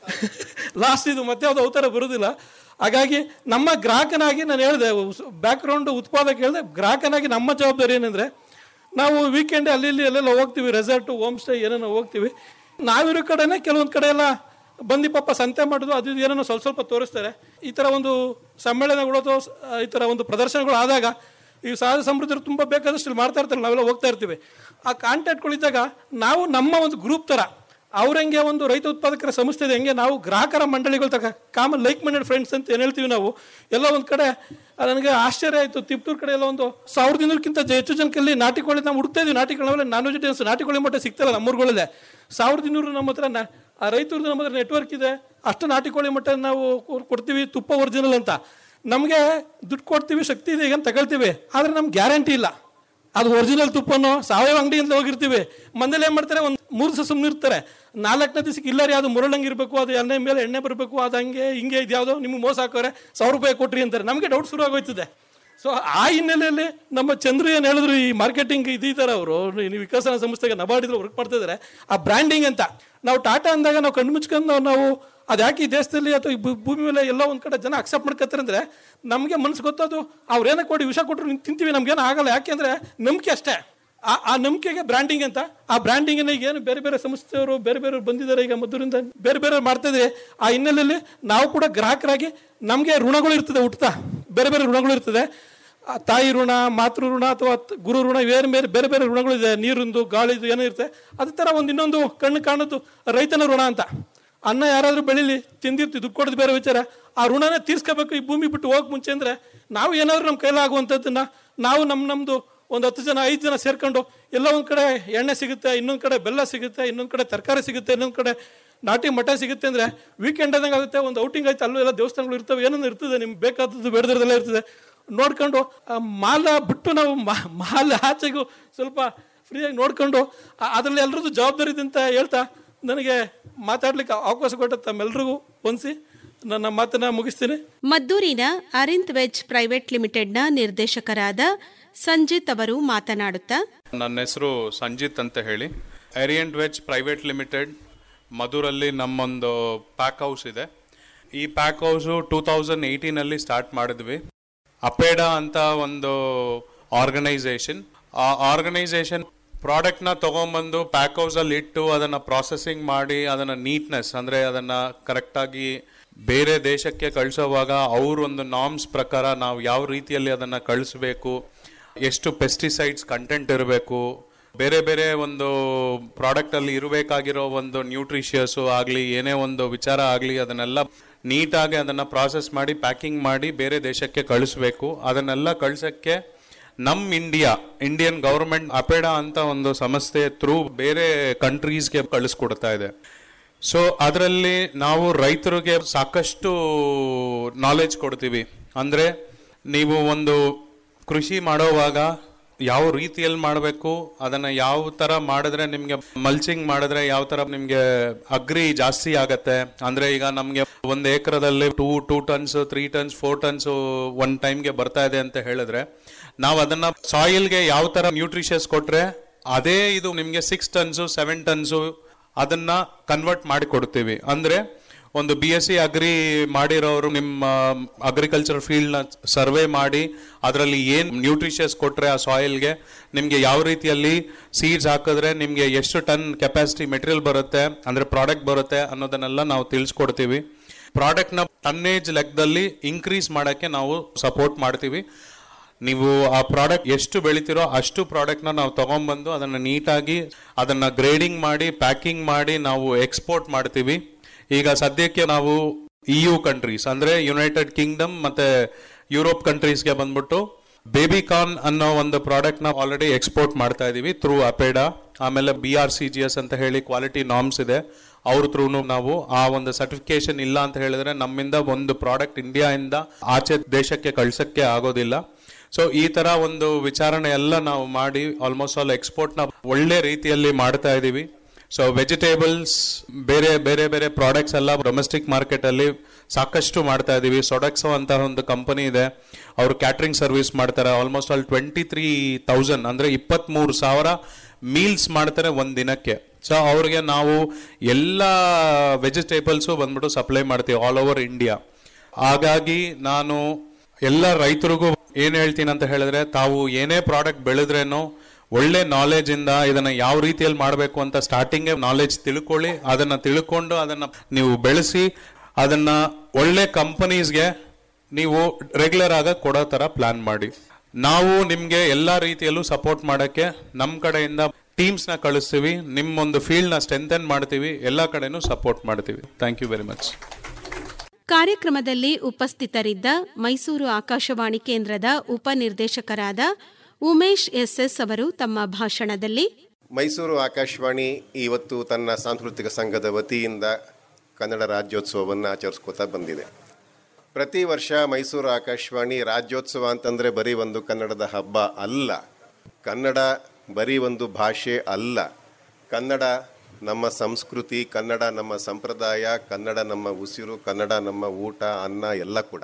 ಲಾಸ್ಟ್ ಇದು ಮತ್ತೆ ಯಾವ್ದು ಅವತಾರ ಬರೋದಿಲ್ಲ ಹಾಗಾಗಿ ನಮ್ಮ ಗ್ರಾಹಕನಾಗಿ ನಾನು ಹೇಳಿದೆ ಬ್ಯಾಕ್ಗ್ರೌಂಡ್ ಉತ್ಪಾದಕ ಹೇಳಿದೆ ಗ್ರಾಹಕನಾಗಿ ನಮ್ಮ ಜವಾಬ್ದಾರಿ ಏನಂದ್ರೆ ನಾವು ವೀಕೆಂಡ್ ಅಲ್ಲಿ ಇಲ್ಲಿ ಎಲ್ಲೆಲ್ಲ ಹೋಗ್ತೀವಿ ರೆಸಾರ್ಟು ಹೋಮ್ ಸ್ಟೇ ಏನೇನೋ ಹೋಗ್ತೀವಿ ನಾವಿರೋ ಕಡೆನೇ ಕೆಲವೊಂದು ಕಡೆ ಎಲ್ಲ ಬಂದು ಪಾಪ ಸಂತೆ ಮಾಡೋದು ಅದು ಇದು ಏನೇನೋ ಸ್ವಲ್ಪ ಸ್ವಲ್ಪ ತೋರಿಸ್ತಾರೆ ಈ ಥರ ಒಂದು ಸಮ್ಮೇಳನಗಳು ಅಥವಾ ಸ- ಈ ಥರ ಒಂದು ಪ್ರದರ್ಶನಗಳು ಆದಾಗ ಈ ಸಹಜ ಸಮೃದ್ಧರು ತುಂಬ ಬೇಕಾದಷ್ಟು ಇಲ್ಲಿ ಮಾಡ್ತಾ ಇರ್ತಾರೆ ನಾವೆಲ್ಲ ಹೋಗ್ತಾ ಇರ್ತೀವಿ ಆ ಕಾಂಟ್ಯಾಕ್ಟ್ಗಳಿದ್ದಾಗ ನಾವು ನಮ್ಮ ಒಂದು ಗ್ರೂಪ್ ಥರ ಅವ್ರಂಗೆ ಒಂದು ರೈತ ಉತ್ಪಾದಕರ ಸಂಸ್ಥೆ ಇದೆ ಹೆಂಗೆ ನಾವು ಗ್ರಾಹಕರ ಮಂಡಳಿಗಳ ತಕ ಕಾಮನ್ ಲೈಕ್ ಮೈಂಡೆಡ್ ಫ್ರೆಂಡ್ಸ್ ಅಂತ ಏನು ಹೇಳ್ತೀವಿ ನಾವು ಎಲ್ಲ ಒಂದು ಕಡೆ ಆ, ನನಗೆ ಆಶ್ಚರ್ಯ ಆಯಿತು ತಿಪ್ಟೂರ್ ಕಡೆ ಎಲ್ಲ ಒಂದು ಸಾವಿರದ ಇನ್ನೂರಕ್ಕಿಂತ ಹೆಚ್ಚು ಜನಕ್ಕಲ್ಲಿ ನಾಟಿ ಕೋಳಿ ನಾವು ಹುಡುಕ್ತಾ ಇದೀವಿ ನಾಟಿ ಕೋಳಿ ನಾನ್ ವೆಜಿಟೇರಿಯನ್ಸ್ ನಾಟಿ ಕೋಳಿ ಮಟ್ಟ ಸಿಗ್ತಲ್ಲ ನಮ್ಮೂರುಗಳಲ್ಲೇ ಸಾವಿರದ ಇನ್ನೂರು ನಮ್ಮ ಹತ್ರ ನಾ- ಆ ರೈತರದ್ದು ನಮ್ಮ ಹತ್ರ ನೆಟ್ವರ್ಕ್ ಇದೆ ಅಷ್ಟು ನಾಟಿ ಕೋಳಿ ಮಟ್ಟ ನಾವು ಕೊ- ಕೊಡ್ತೀವಿ ತುಪ್ಪ ಒರಿಜಿನಲ್ ಅಂತ ನಮಗೆ ದುಡ್ಡು ಕೊಡ್ತೀವಿ ಶಕ್ತಿ ಇದೆ ಈಗ ಅಂತ ತಗೊಳ್ತೀವಿ ಆದರೆ ನಮ್ಗೆ ಗ್ಯಾರಂಟಿ ಇಲ್ಲ ಅದು ಒರಿಜಿನಲ್ ತುಪ್ಪನೋ ಸಾವಯವ ಅಂಗಡಿಯಿಂದ ಹೋಗಿರ್ತೀವಿ ಮಂದೇಲಿ ಏನ್ ಮಾಡ್ತಾರೆ ಒಂದು ಮೂರು ದಿವಸ ಸುಮ್ಮನೆ ಇರ್ತಾರೆ ನಾಲ್ಕನೇ ದಿವಸಕ್ಕೆ ಇಲ್ಲ ರೀ ಅದು ಮುರಳಂಗೆ ಇರಬೇಕು ಅದು ಎಣ್ಣೆ ಮೇಲೆ ಎಣ್ಣೆ ಬರಬೇಕು ಅದು ಹಂಗೆ ಹಿಂಗೆ ಇದು ಯಾವುದೋ ನಿಮ್ಗೆ ಮೋಸ ಹಾಕೋರೆ ಸಾವಿರ ರೂಪಾಯಿ ಕೊಟ್ರಿ ಅಂತಾರೆ ನಮಗೆ ಡೌಟ್ ಶುರು ಆಗೋಯ್ತದೆ ಸೊ ಆ ಹಿನ್ನೆಲೆಯಲ್ಲಿ ನಮ್ಮ ಚಂದ್ರು ಏನು ಹೇಳಿದ್ರು ಈ ಮಾರ್ಕೆಟಿಂಗ್ ಇದೀತಾರೆ ಅವರು ನೀವು ವಿಕಸನ ಸಂಸ್ಥೆಗೆ ನಬಾರ್ಡಿದ್ರು ವರ್ಕ್ ಮಾಡ್ತಾ ಇದ್ದಾರೆ ಆ ಬ್ರ್ಯಾಂಡಿಂಗ್ ಅಂತ ನಾವು ಟಾಟಾ ಅಂದಾಗ ನಾವು ಕಣ್ಣು ಮುಚ್ಕೊಂಡು ನಾವು ಅದು ಯಾಕೆ ಈ ದೇಶದಲ್ಲಿ ಅಥವಾ ಈ ಭೂ- ಭೂಮಿ ಮೇಲೆ ಎಲ್ಲೋ ಒಂದು ಕಡೆ ಜನ ಅಕ್ಸೆಪ್ಟ್ ಮಾಡ್ಕೊತಾರೆ ಅಂದ್ರೆ ನಮಗೆ ಮನಸ್ಸು ಗೊತ್ತದು ಅವ್ರು ಏನೋ ಕೊಡಿ ವಿಷ ಕೊಟ್ಟರು ನಿಂತು ತಿಂತೀವಿ ನಮ್ಗೇನು ಆಗಲ್ಲ ಯಾಕೆಂದ್ರೆ ನಂಬಿಕೆ ಅಷ್ಟೇ ಆ ಆ ನಂಬಿಕೆಗೆ ಬ್ರ್ಯಾಂಡಿಂಗ್ ಅಂತ ಆ ಬ್ರ್ಯಾಂಡಿಂಗ್ ಈಗ ಏನು ಬೇರೆ ಬೇರೆ ಸಂಸ್ಥೆಯವರು ಬೇರೆ ಬೇರೆ ಬಂದಿದ್ದಾರೆ ಈಗ ಮದ್ದೂರಿಂದ ಬೇರೆ ಬೇರೆ ಮಾಡ್ತಾ ಇದ್ರೆ ಆ ಹಿನ್ನೆಲೆಯಲ್ಲಿ ನಾವು ಕೂಡ ಗ್ರಾಹಕರಾಗಿ ನಮಗೆ ಋಣಗಳು ಇರ್ತದೆ ಹುಟ್ಟುತ್ತಾ ಬೇರೆ ಬೇರೆ ಋಣಗಳು ಇರ್ತದೆ ಆ ತಾಯಿ ಋಣ ಮಾತೃ ಋಣ ಅಥವಾ ತ- ಗುರು ಋಣ ಬೇರೆ ಬೇರೆ ಬೇರೆ ಬೇರೆ ಋಣಗಳಿದೆ ನೀರಿಂದು ಗಾಳಿದು ಏನೋ ಇರುತ್ತೆ ಅದೇ ಥರ ಒಂದು ಇನ್ನೊಂದು ಕಣ್ಣು ಕಾಣೋದು ರೈತನ ಋಣ ಅಂತ ಅನ್ನ ಯಾರಾದ್ರೂ ಬೆಳಿಲಿ ತಿಂದಿರ್ತೀವಿ ದುಡ್ಡು ಕೊಡೋದು ಬೇರೆ ವಿಚಾರ ಆ ಋಣನ ತೀರ್ಸ್ಕೋಬೇಕು ಈ ಭೂಮಿ ಬಿಟ್ಟು ಹೋಗಕ್ ಮುಂಚೆ ಅಂದ್ರೆ ನಾವು ಏನಾದ್ರು ನಮ್ಮ ಕೈಲಾಗುವಂಥದ್ದನ್ನ ನಾವು ನಮ್ಮ ನಮ್ದು ಒಂದು ಹತ್ತು ಜನ ಐದು ಜನ ಸೇರ್ಕೊಂಡು ಎಲ್ಲ ಒಂದ್ ಕಡೆ ಎಣ್ಣೆ ಸಿಗುತ್ತೆ ಇನ್ನೊಂದ್ ಕಡೆ ಬೆಲ್ಲ ಸಿಗುತ್ತೆ ಇನ್ನೊಂದ್ ಕಡೆ ತರಕಾರಿ ಸಿಗುತ್ತೆ ಇನ್ನೊಂದ್ ಕಡೆ ನಾಟಿ ಮಠ ಸಿಗುತ್ತೆ ಅಂದ್ರೆ ವೀಕೆಂಡ್ ಆದಂಗೆ ಆಗುತ್ತೆ ಒಂದು ಔಟಿಂಗ್ ಆಯ್ತು ಅಲ್ಲೂ ಎಲ್ಲ ದೇವಸ್ಥಾನಗಳು ಇರ್ತವೆ ಏನೋ ಇರ್ತದೆ ನಿಮ್ಗೆ ಬೇಕಾದದ್ದು ಬೇಡದಲ್ಲ ಇರ್ತದೆ ನೋಡ್ಕೊಂಡು ಆ ಮಾಲ ಬಿಟ್ಟು ನಾವು ಮಾ- ಮಾಲ ಆಚೆಗೂ ಸ್ವಲ್ಪ ಫ್ರೀಯಾಗಿ ನೋಡ್ಕೊಂಡು ಆ- ಅದ್ರಲ್ಲಿ ಎಲ್ರದ್ದು ಜವಾಬ್ದಾರಿ ಇದೆ ಅಂತ ಹೇಳ್ತಾ ನನಗೆ ಮಾತಾಡ್ಲಿಕ್ಕೆ ಅವಕಾಶ ಕೊಟ್ಟ ತಮ್ಮೆಲ್ರಿಗೂ ಹೊಂದಿಸಿ ನನ್ನ ಮಾತನ್ನ ಮುಗಿಸ್ತೀನಿ ಮದ್ದೂರಿನ ಅರಿಂತ್ ವೆಜ್ ಪ್ರೈವೇಟ್ ಲಿಮಿಟೆಡ್ನ ನಿರ್ದೇಶಕರಾದ ಸಂಜಿತ್ ಅವರು ಮಾತನಾಡುತ್ತಾ ನನ್ನ ಹೆಸರು ಸಂಜಿತ್ ಅಂತ ಹೇಳಿ ಏರಿಯಂಟ್ ವೆಜ್ ಪ್ರೈವೇಟ್ ಲಿಮಿಟೆಡ್ ಮಧುರಲ್ಲಿ ನಮ್ಮೊಂದು ಪ್ಯಾಕ್ ಹೌಸ್ ಇದೆ ಈ ಪ್ಯಾಕ್ ಹೌಸು ಟೂ ತೌಸಂಡ್ ಏಯ್ಟೀನಲ್ಲಿ ಸ್ಟಾರ್ಟ್ ಮಾಡಿದ್ವಿ ಅಪೇಡ ಅಂತ ಒಂದು ಆರ್ಗನೈಸೇಷನ್ ಆ ಆರ್ಗನೈಸೇಷನ್ ಪ್ರಾಡಕ್ಟ್ನ ತಗೊಂಬಂದು ಪ್ಯಾಕ್ ಹೌಸಲ್ಲಿ ಇಟ್ಟು ಅದನ್ನು ಪ್ರಾಸೆಸಿಂಗ್ ಮಾಡಿ ಅದನ್ನು ನೀಟ್ನೆಸ್ ಅಂದರೆ ಅದನ್ನು ಕರೆಕ್ಟಾಗಿ ಬೇರೆ ದೇಶಕ್ಕೆ ಕಳಿಸೋವಾಗ ಅವ್ರ ಒಂದು ನಾರ್ಮ್ಸ್ ಪ್ರಕಾರ ನಾವು ಯಾವ ರೀತಿಯಲ್ಲಿ ಅದನ್ನು ಕಳಿಸ್ಬೇಕು ಎಷ್ಟು ಪೆಸ್ಟಿಸೈಡ್ಸ್ ಕಂಟೆಂಟ್ ಇರಬೇಕು ಬೇರೆ ಬೇರೆ ಒಂದು ಪ್ರಾಡಕ್ಟ್ ಅಲ್ಲಿ ಇರಬೇಕಾಗಿರೋ ಒಂದು ನ್ಯೂಟ್ರಿಷಿಯಸ್ ಆಗಲಿ ಏನೇ ಒಂದು ವಿಚಾರ ಆಗಲಿ ಅದನ್ನೆಲ್ಲ ನೀಟಾಗಿ ಅದನ್ನ ಪ್ರಾಸೆಸ್ ಮಾಡಿ ಪ್ಯಾಕಿಂಗ್ ಮಾಡಿ ಬೇರೆ ದೇಶಕ್ಕೆ ಕಳಿಸ್ಬೇಕು ಅದನ್ನೆಲ್ಲ ಕಳ್ಸಕ್ಕೆ ನಮ್ ಇಂಡಿಯಾ ಇಂಡಿಯನ್ ಗವರ್ಮೆಂಟ್ ಅಪೇಡ ಅಂತ ಒಂದು ಸಂಸ್ಥೆ ಥ್ರೂ ಬೇರೆ ಕಂಟ್ರೀಸ್ಗೆ ಕಳಿಸ್ಕೊಡ್ತಾ ಇದೆ ಸೊ ಅದರಲ್ಲಿ ನಾವು ರೈತರಿಗೆ ಸಾಕಷ್ಟು ನಾಲೆಜ್ ಕೊಡ್ತೀವಿ ಅಂದ್ರೆ ನೀವು ಒಂದು ಕೃಷಿ ಮಾಡೋವಾಗ ಯಾವ ರೀತಿಯಲ್ಲಿ ಮಾಡಬೇಕು ಅದನ್ನ ಯಾವ ತರ ಮಾಡಿದ್ರೆ ನಿಮ್ಗೆ ಮಲ್ಚಿಂಗ್ ಮಾಡಿದ್ರೆ ಯಾವ ತರ ನಿಮ್ಗೆ ಅಗ್ರಿ ಜಾಸ್ತಿ ಆಗತ್ತೆ ಅಂದ್ರೆ ಈಗ ನಮ್ಗೆ ಒಂದ್ ಎಕರದಲ್ಲಿ two two tons three tons four tons one ಟೈಮ್ಗೆ ಬರ್ತಾ ಇದೆ ಅಂತ ಹೇಳಿದ್ರೆ ನಾವು ಅದನ್ನ ಸಾಯಿಲ್ಗೆ ಯಾವ ತರ ನ್ಯೂಟ್ರಿಷಸ್ ಕೊಟ್ರೆ ಅದೇ ಇದು ನಿಮ್ಗೆ ಸಿಕ್ಸ್ ಟನ್ಸು ಸೆವೆನ್ ಟನ್ಸು ಅದನ್ನ ಕನ್ವರ್ಟ್ ಮಾಡಿ ಕೊಡ್ತೀವಿ ಅಂದ್ರೆ ಒಂದು ಬಿ ಎಸ್ ಸಿ ಅಗ್ರಿ ಮಾಡಿರೋರು ನಿಮ್ಮ ಅಗ್ರಿಕಲ್ಚರ್ ಫೀಲ್ಡ್ ನ ಸರ್ವೆ ಮಾಡಿ ಅದರಲ್ಲಿ ಏನ್ ನ್ಯೂಟ್ರಿಷಸ್ ಕೊಟ್ರೆ ಆ ಸಾಯಿಲ್ಗೆ ನಿಮ್ಗೆ ಯಾವ ರೀತಿಯಲ್ಲಿ ಸೀಡ್ಸ್ ಹಾಕಿದ್ರೆ ನಿಮ್ಗೆ ಎಷ್ಟು ಟನ್ ಕೆಪಾಸಿಟಿ ಮೆಟೀರಿಯಲ್ ಬರುತ್ತೆ ಅಂದ್ರೆ ಪ್ರಾಡಕ್ಟ್ ಬರುತ್ತೆ ಅನ್ನೋದನ್ನೆಲ್ಲ ನಾವು ತಿಳಿಸ್ಕೊಡ್ತೀವಿ ಪ್ರಾಡಕ್ಟ್ ನ ಟನ್ನೇಜ್ ಲೆಕ್ಕದಲ್ಲಿ ಇನ್ಕ್ರೀಸ್ ಮಾಡಕ್ಕೆ ನಾವು ಸಪೋರ್ಟ್ ಮಾಡ್ತೀವಿ ನೀವು ಆ ಪ್ರಾಡಕ್ಟ್ ಎಷ್ಟು ಬೆಳಿತೀರೋ ಅಷ್ಟು ಪ್ರಾಡಕ್ಟ್ನ ನಾವು ತಗೊಂಡ್ಬಂದು ಅದನ್ನ ನೀಟಾಗಿ ಅದನ್ನ ಗ್ರೇಡಿಂಗ್ ಮಾಡಿ ಪ್ಯಾಕಿಂಗ್ ಮಾಡಿ ನಾವು ಎಕ್ಸ್ಪೋರ್ಟ್ ಮಾಡ್ತೀವಿ ಈಗ ಸದ್ಯಕ್ಕೆ ನಾವು ಇ ಯು ಕಂಟ್ರೀಸ್ ಅಂದ್ರೆ ಯುನೈಟೆಡ್ ಕಿಂಗ್ಡಮ್ ಮತ್ತೆ ಯುರೋಪ್ ಕಂಟ್ರೀಸ್ಗೆ ಬಂದ್ಬಿಟ್ಟು ಬೇಬಿ ಕಾರ್ನ್ ಅನ್ನೋ ಒಂದು ಪ್ರಾಡಕ್ಟ್ ನ ಆಲ್ರೆಡಿ ಎಕ್ಸ್ಪೋರ್ಟ್ ಮಾಡ್ತಾ ಇದೀವಿ ಥ್ರೂ ಅಪೇಡಾ ಆಮೇಲೆ B R C G S ಅಂತ ಹೇಳಿ ಕ್ವಾಲಿಟಿ ನಾರ್ಮ್ಸ್ ಇದೆ ಅವ್ರ ಥ್ರೂನು ನಾವು ಆ ಒಂದು ಸರ್ಟಿಫಿಕೇಶನ್ ಇಲ್ಲ ಅಂತ ಹೇಳಿದ್ರೆ ನಮ್ಮಿಂದ ಒಂದು ಪ್ರಾಡಕ್ಟ್ ಇಂಡಿಯಾದಿಂದ ಆಚೆ ದೇಶಕ್ಕೆ ಕಳ್ಸಕ್ಕೆ ಆಗೋದಿಲ್ಲ ಸೊ ಈ ತರ ಒಂದು ವಿಚಾರಣೆ ಎಲ್ಲ ನಾವು ಮಾಡಿ ಆಲ್ಮೋಸ್ಟ್ ಆಲ್ ಎಕ್ಸ್ಪೋರ್ಟ್ ನ ಒಳ್ಳೆ ರೀತಿಯಲ್ಲಿ ಮಾಡ್ತಾ ಇದೀವಿ ಸೊ ವೆಜಿಟೇಬಲ್ಸ್ ಬೇರೆ ಬೇರೆ ಬೇರೆ ಪ್ರಾಡಕ್ಟ್ಸ್ ಎಲ್ಲ ಡೊಮೆಸ್ಟಿಕ್ ಮಾರ್ಕೆಟ್ ಅಲ್ಲಿ ಸಾಕಷ್ಟು ಮಾಡ್ತಾ ಇದೀವಿ ಸೊಡಕ್ಸೋ ಅಂತ ಒಂದು ಕಂಪನಿ ಇದೆ ಅವರು ಕ್ಯಾಟ್ರಿಂಗ್ ಸರ್ವಿಸ್ ಮಾಡ್ತಾರೆ almost all twenty three thousand ಅಂದ್ರೆ ಇಪ್ಪತ್ತ್ ಮೂರು ಸಾವಿರ ಮೀಲ್ಸ್ ಮಾಡ್ತಾರೆ ಒಂದ್ ದಿನಕ್ಕೆ ಸೊ ಅವ್ರಿಗೆ ನಾವು ಎಲ್ಲ ವೆಜಿಟೇಬಲ್ಸು ಬಂದ್ಬಿಟ್ಟು ಸಪ್ಲೈ ಮಾಡ್ತೀವಿ ಆಲ್ ಓವರ್ ಇಂಡಿಯಾ ಹಾಗಾಗಿ ನಾನು ಎಲ್ಲ ರೈತರಿಗೂ ಏನ್ ಹೇಳ್ತೀನಿ ಅಂತ ಹೇಳಿದ್ರೆ ತಾವು ಏನೇ ಪ್ರಾಡಕ್ಟ್ ಬೆಳೆದ್ರೇನು ಒಳ್ಳೆ ನಾಲೆಜ್ ಇಂದ ಇದನ್ನ ಯಾವ ರೀತಿಯಲ್ಲಿ ಮಾಡಬೇಕು ಅಂತ ಸ್ಟಾರ್ಟಿಂಗ್ ನಾಲೆಜ್ ತಿಳ್ಕೊಳ್ಳಿ ಅದನ್ನ ತಿಳ್ಕೊಂಡು ಅದನ್ನ ನೀವು ಬೆಳೆಸಿ ಅದನ್ನ ಒಳ್ಳೆ ಕಂಪನೀಸ್ಗೆ ನೀವು ರೆಗ್ಯುಲರ್ ಆಗ ಕೊಡೋ ತರ ಪ್ಲಾನ್ ಮಾಡಿ ನಾವು ನಿಮ್ಗೆ ಎಲ್ಲಾ ರೀತಿಯಲ್ಲೂ ಸಪೋರ್ಟ್ ಮಾಡಕ್ಕೆ ನಮ್ಮ ಕಡೆಯಿಂದ ಟೀಮ್ಸ್ ನ ಕಳಿಸ್ತೀವಿ ನಿಮ್ಮೊಂದು ಫೀಲ್ಡ್ ನ ಸ್ಟ್ರೆಂಥನ್ ಮಾಡ್ತೀವಿ ಎಲ್ಲಾ ಕಡೆನೂ ಸಪೋರ್ಟ್ ಮಾಡ್ತೀವಿ ಥ್ಯಾಂಕ್ ಯು ವೆರಿ ಮಚ್ ಕಾರ್ಯಕ್ರಮದಲ್ಲಿ ಉಪಸ್ಥಿತರಿದ್ದ ಮೈಸೂರು ಆಕಾಶವಾಣಿ ಕೇಂದ್ರದ ಉಪನಿರ್ದೇಶಕರಾದ ಉಮೇಶ್ ಎಸ್ಎಸ್ ಅವರು ತಮ್ಮ ಭಾಷಣದಲ್ಲಿ ಮೈಸೂರು ಆಕಾಶವಾಣಿ ಇವತ್ತು ತನ್ನ ಸಾಂಸ್ಕೃತಿಕ ಸಂಘದ ವತಿಯಿಂದ ಕನ್ನಡ ರಾಜ್ಯೋತ್ಸವವನ್ನು ಆಚರಿಸ್ಕೋತಾ ಬಂದಿದೆ ಪ್ರತಿ ವರ್ಷ ಮೈಸೂರು ಆಕಾಶವಾಣಿ ರಾಜ್ಯೋತ್ಸವ ಅಂತಂದರೆ ಬರೀ ಒಂದು ಕನ್ನಡದ ಹಬ್ಬ ಅಲ್ಲ ಕನ್ನಡ ಬರೀ ಒಂದು ಭಾಷೆ ಅಲ್ಲ ಕನ್ನಡ ನಮ್ಮ ಸಂಸ್ಕೃತಿ ಕನ್ನಡ ನಮ್ಮ ಸಂಪ್ರದಾಯ ಕನ್ನಡ ನಮ್ಮ ಉಸಿರು ಕನ್ನಡ ನಮ್ಮ ಊಟ ಅನ್ನ ಎಲ್ಲ ಕೂಡ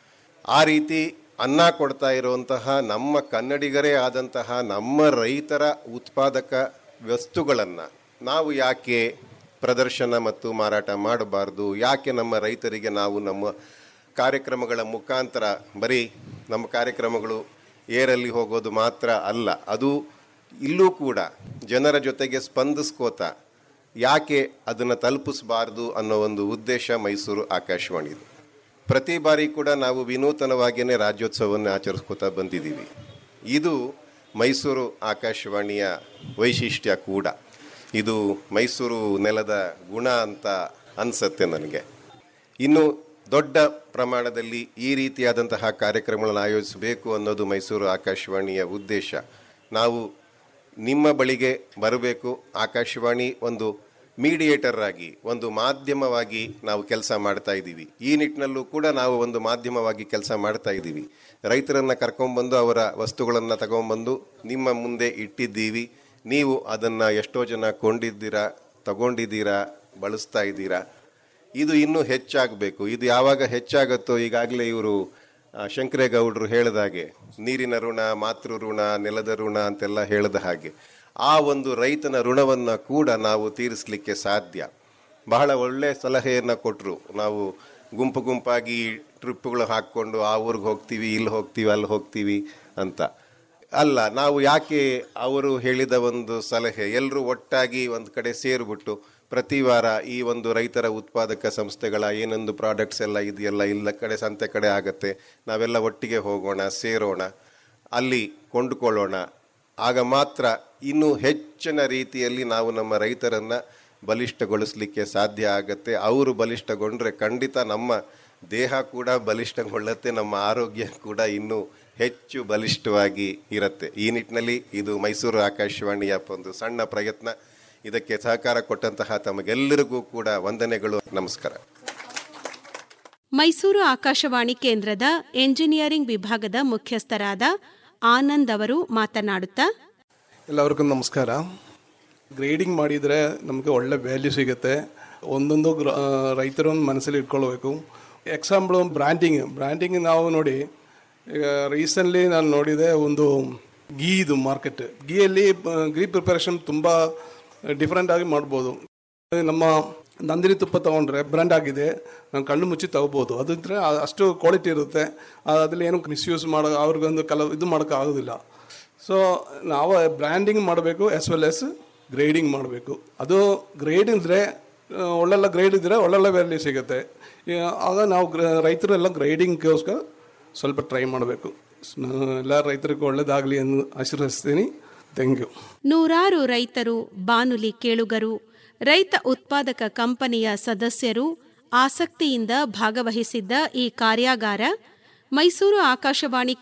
ಆ ರೀತಿ ಅನ್ನ ಕೊಡ್ತಾ ಇರುವಂತಹ ನಮ್ಮ ಕನ್ನಡಿಗರೇ ಆದಂತಹ ನಮ್ಮ ರೈತರ ಉತ್ಪಾದಕ ವಸ್ತುಗಳನ್ನು ನಾವು ಯಾಕೆ ಪ್ರದರ್ಶನ ಮತ್ತು ಮಾರಾಟ ಮಾಡಬಾರ್ದು ಯಾಕೆ ನಮ್ಮ ರೈತರಿಗೆ ನಾವು ನಮ್ಮ ಕಾರ್ಯಕ್ರಮಗಳ ಮುಖಾಂತರ ಬರೀ ನಮ್ಮ ಕಾರ್ಯಕ್ರಮಗಳು ಏರಲ್ಲಿ ಹೋಗೋದು ಮಾತ್ರ ಅಲ್ಲ ಅದು ಇಲ್ಲೂ ಕೂಡ ಜನರ ಜೊತೆಗೆ ಸ್ಪಂದಿಸ್ಕೋತ ಯಾಕೆ ಅದನ್ನು ತಲುಪಿಸಬಾರ್ದು ಅನ್ನೋ ಒಂದು ಉದ್ದೇಶ ಮೈಸೂರು ಆಕಾಶವಾಣಿದು ಪ್ರತಿ ಬಾರಿ ಕೂಡ ನಾವು ವಿನೂತನವಾಗಿಯೇ ರಾಜ್ಯೋತ್ಸವವನ್ನು ಆಚರಿಸ್ಕೋತಾ ಬಂದಿದ್ದೀವಿ ಇದು ಮೈಸೂರು ಆಕಾಶವಾಣಿಯ ವೈಶಿಷ್ಟ್ಯ ಕೂಡ ಇದು ಮೈಸೂರು ನೆಲದ ಗುಣ ಅಂತ ಅನಿಸುತ್ತೆ ನನಗೆ ಇನ್ನು ದೊಡ್ಡ ಪ್ರಮಾಣದಲ್ಲಿ ಈ ರೀತಿಯಾದಂತಹ ಕಾರ್ಯಕ್ರಮಗಳನ್ನು ಆಯೋಜಿಸಬೇಕು ಅನ್ನೋದು ಮೈಸೂರು ಆಕಾಶವಾಣಿಯ ಉದ್ದೇಶ ನಾವು ನಿಮ್ಮ ಬಳಿಗೆ ಬರಬೇಕು ಆಕಾಶವಾಣಿ ಒಂದು ಮೀಡಿಯೇಟರ್ ಆಗಿ ಒಂದು ಮಾಧ್ಯಮವಾಗಿ ನಾವು ಕೆಲಸ ಮಾಡ್ತಾ ಇದ್ದೀವಿ ಈ ನಿಟ್ಟಿನಲ್ಲೂ ಕೂಡ ನಾವು ಒಂದು ಮಾಧ್ಯಮವಾಗಿ ಕೆಲಸ ಮಾಡ್ತಾ ಇದ್ದೀವಿ ರೈತರನ್ನು ಕರ್ಕೊಂಡ್ಬಂದು ಅವರ ವಸ್ತುಗಳನ್ನು ತಗೊಂಡ್ಬಂದು ನಿಮ್ಮ ಮುಂದೆ ಇಟ್ಟಿದ್ದೀವಿ ನೀವು ಅದನ್ನು ಎಷ್ಟೋ ಜನ ಕೊಂಡಿದ್ದೀರಾ ತಗೊಂಡಿದ್ದೀರಾ ಬಳಸ್ತಾ ಇದ್ದೀರಾ ಇದು ಇನ್ನೂ ಹೆಚ್ಚಾಗಬೇಕು ಇದು ಯಾವಾಗ ಹೆಚ್ಚಾಗುತ್ತೋ ಈಗಾಗಲೇ ಇವರು ಶಂಕರೇಗೌಡರು ಹೇಳಿದ ಹಾಗೆ ನೀರಿನ ಋಣ ಮಾತೃ ಋಣ ನೆಲದ ಋಣ ಅಂತೆಲ್ಲ ಹೇಳಿದ ಹಾಗೆ ಆ ಒಂದು ರೈತನ ಋಣವನ್ನು ಕೂಡ ನಾವು ತೀರಿಸಲಿಕ್ಕೆ ಸಾಧ್ಯ ಬಹಳ ಒಳ್ಳೆಯ ಸಲಹೆಯನ್ನು ಕೊಟ್ಟರು ನಾವು ಗುಂಪು ಗುಂಪಾಗಿ ಟ್ರಿಪ್ಗಳು ಹಾಕ್ಕೊಂಡು ಆ ಊರಿಗೆ ಹೋಗ್ತೀವಿ ಇಲ್ಲಿ ಹೋಗ್ತೀವಿ ಅಲ್ಲಿ ಹೋಗ್ತೀವಿ ಅಂತ ಅಲ್ಲ ನಾವು ಯಾಕೆ ಅವರು ಹೇಳಿದ ಒಂದು ಸಲಹೆ ಎಲ್ಲರೂ ಒಟ್ಟಾಗಿ ಒಂದು ಕಡೆ ಸೇರಿಬಿಟ್ಟು ಪ್ರತಿ ವಾರ ಈ ಒಂದು ರೈತರ ಉತ್ಪಾದಕ ಸಂಸ್ಥೆಗಳ ಏನೊಂದು ಪ್ರಾಡಕ್ಟ್ಸ್ ಎಲ್ಲ ಇದೆಯಲ್ಲ ಇಲ್ಲ ಕಡೆ ಸಂತೆ ಕಡೆ ಆಗತ್ತೆ ನಾವೆಲ್ಲ ಒಟ್ಟಿಗೆ ಹೋಗೋಣ ಸೇರೋಣ ಅಲ್ಲಿ ಕೊಂಡುಕೊಳ್ಳೋಣ ಆಗ ಮಾತ್ರ ಇನ್ನೂ ಹೆಚ್ಚಿನ ರೀತಿಯಲ್ಲಿ ನಾವು ನಮ್ಮ ರೈತರನ್ನು ಬಲಿಷ್ಠಗೊಳಿಸಲಿಕ್ಕೆ ಸಾಧ್ಯ ಆಗತ್ತೆ ಅವರು ಬಲಿಷ್ಠಗೊಂಡ್ರೆ ಖಂಡಿತ ನಮ್ಮ ದೇಹ ಕೂಡ ಬಲಿಷ್ಠಗೊಳ್ಳುತ್ತೆ ನಮ್ಮ ಆರೋಗ್ಯ ಕೂಡ ಇನ್ನೂ ಹೆಚ್ಚು ಬಲಿಷ್ಠವಾಗಿ ಇರುತ್ತೆ ಈ ನಿಟ್ಟಿನಲ್ಲಿ ಇದು ಮೈಸೂರು ಆಕಾಶವಾಣಿಯ ಒಂದು ಸಣ್ಣ ಪ್ರಯತ್ನ ಇದಕ್ಕೆ ಸಹಕಾರ ಕೊಟ್ಟಂತಹ ತಮಗೆಲ್ಲರಿಗೂ ಕೂಡ ವಂದನೆಗಳು ನಮಸ್ಕಾರ ಮೈಸೂರು ಆಕಾಶವಾಣಿ ಕೇಂದ್ರದ ಎಂಜಿನಿಯರಿಂಗ್ ವಿಭಾಗದ ಮುಖ್ಯಸ್ಥರಾದ ಆನಂದ್ ಅವರು ಮಾತನಾಡುತ್ತಾ ಎಲ್ಲರಿಗೂ ನಮಸ್ಕಾರ ಗ್ರೇಡಿಂಗ್ ಮಾಡಿದರೆ ನಮಗೆ ಒಳ್ಳೆ ವ್ಯಾಲ್ಯೂ ಸಿಗುತ್ತೆ ಒಂದೊಂದು ಗ್ರ ರೈತರು ಮನಸ್ಸಲ್ಲಿ ಇಟ್ಕೊಳ್ಬೇಕು ಎಕ್ಸಾಂಪಲ್ ಬ್ರ್ಯಾಂಡಿಂಗ್ ಬ್ರ್ಯಾಂಡಿಂಗ್ ನಾವು ನೋಡಿ ಈಗ ರೀಸೆಂಟ್ಲಿ ನಾನು ನೋಡಿದೆ ಒಂದು ಗೀದು ಮಾರ್ಕೆಟ್ ಗೀಯಲ್ಲಿ ಗೀ ಪ್ರಿಪರೇಷನ್ ತುಂಬ ಡಿಫ್ರೆಂಟ್ ಆಗಿ ಮಾಡ್ಬೋದು ನಮ್ಮ ನಂದಿನಿ ತುಪ್ಪ ತೊಗೊಂಡ್ರೆ ಬ್ರ್ಯಾಂಡ್ ಆಗಿದೆ ನಾವು ಕಣ್ಣು ಮುಚ್ಚಿ ತಗೋಬೋದು ಅದಿದ್ರೆ ಅಷ್ಟು ಕ್ವಾಲಿಟಿ ಇರುತ್ತೆ ಅದ್ರಲ್ಲಿ ಏನು ಮಿಸ್ಯೂಸ್ ಮಾಡೋ ಅವ್ರಿಗೊಂದು ಕಲ ಇದು ಮಾಡೋಕೆ ಆಗೋದಿಲ್ಲ ಸೊ ನಾವು ಬ್ರ್ಯಾಂಡಿಂಗ್ ಮಾಡಬೇಕು ಆಸ್ ವೆಲ್ ಎಸ್ ಗ್ರೇಡಿಂಗ್ ಮಾಡಬೇಕು ಅದು ಗ್ರೇಡ್ ಇದ್ದರೆ ಒಳ್ಳೆಲ್ಲ ಗ್ರೇಡ್ ಇದ್ದರೆ ಒಳ್ಳೊಳ್ಳೆ ವ್ಯಾಲ್ಯೂ ಸಿಗುತ್ತೆ ಈ- ಆಗ ನಾವು ಗ್ರ- ರೈತರೆಲ್ಲ ಗ್ರೇಡಿಂಗ್ಗೋಸ್ಕರ ಸ್ವಲ್ಪ ಟ್ರೈ ಮಾಡಬೇಕು ಎಲ್ಲ ರೈತರಿಗೂ ಒಳ್ಳೇದಾಗಲಿ ಎಂದು ಆಶೀರ್ವದಿಸ್ತೀನಿ ಥ್ಯಾಂಕ್ ಯು ನೂರಾರು ರೈತರು ಬಾನುಲಿ ಕೇಳುಗರು ರೈತ ಉತ್ಪಾದಕ ಕಂಪನಿಯ ಸದಸ್ಯರು ಆಸಕ್ತಿಯಿಂದ ಭಾಗವಹಿಸಿದ್ದ ಈ ಕಾರ್ಯಾಗಾರ ಮೈಸೂರು ಆಕಾಶವಾಣಿ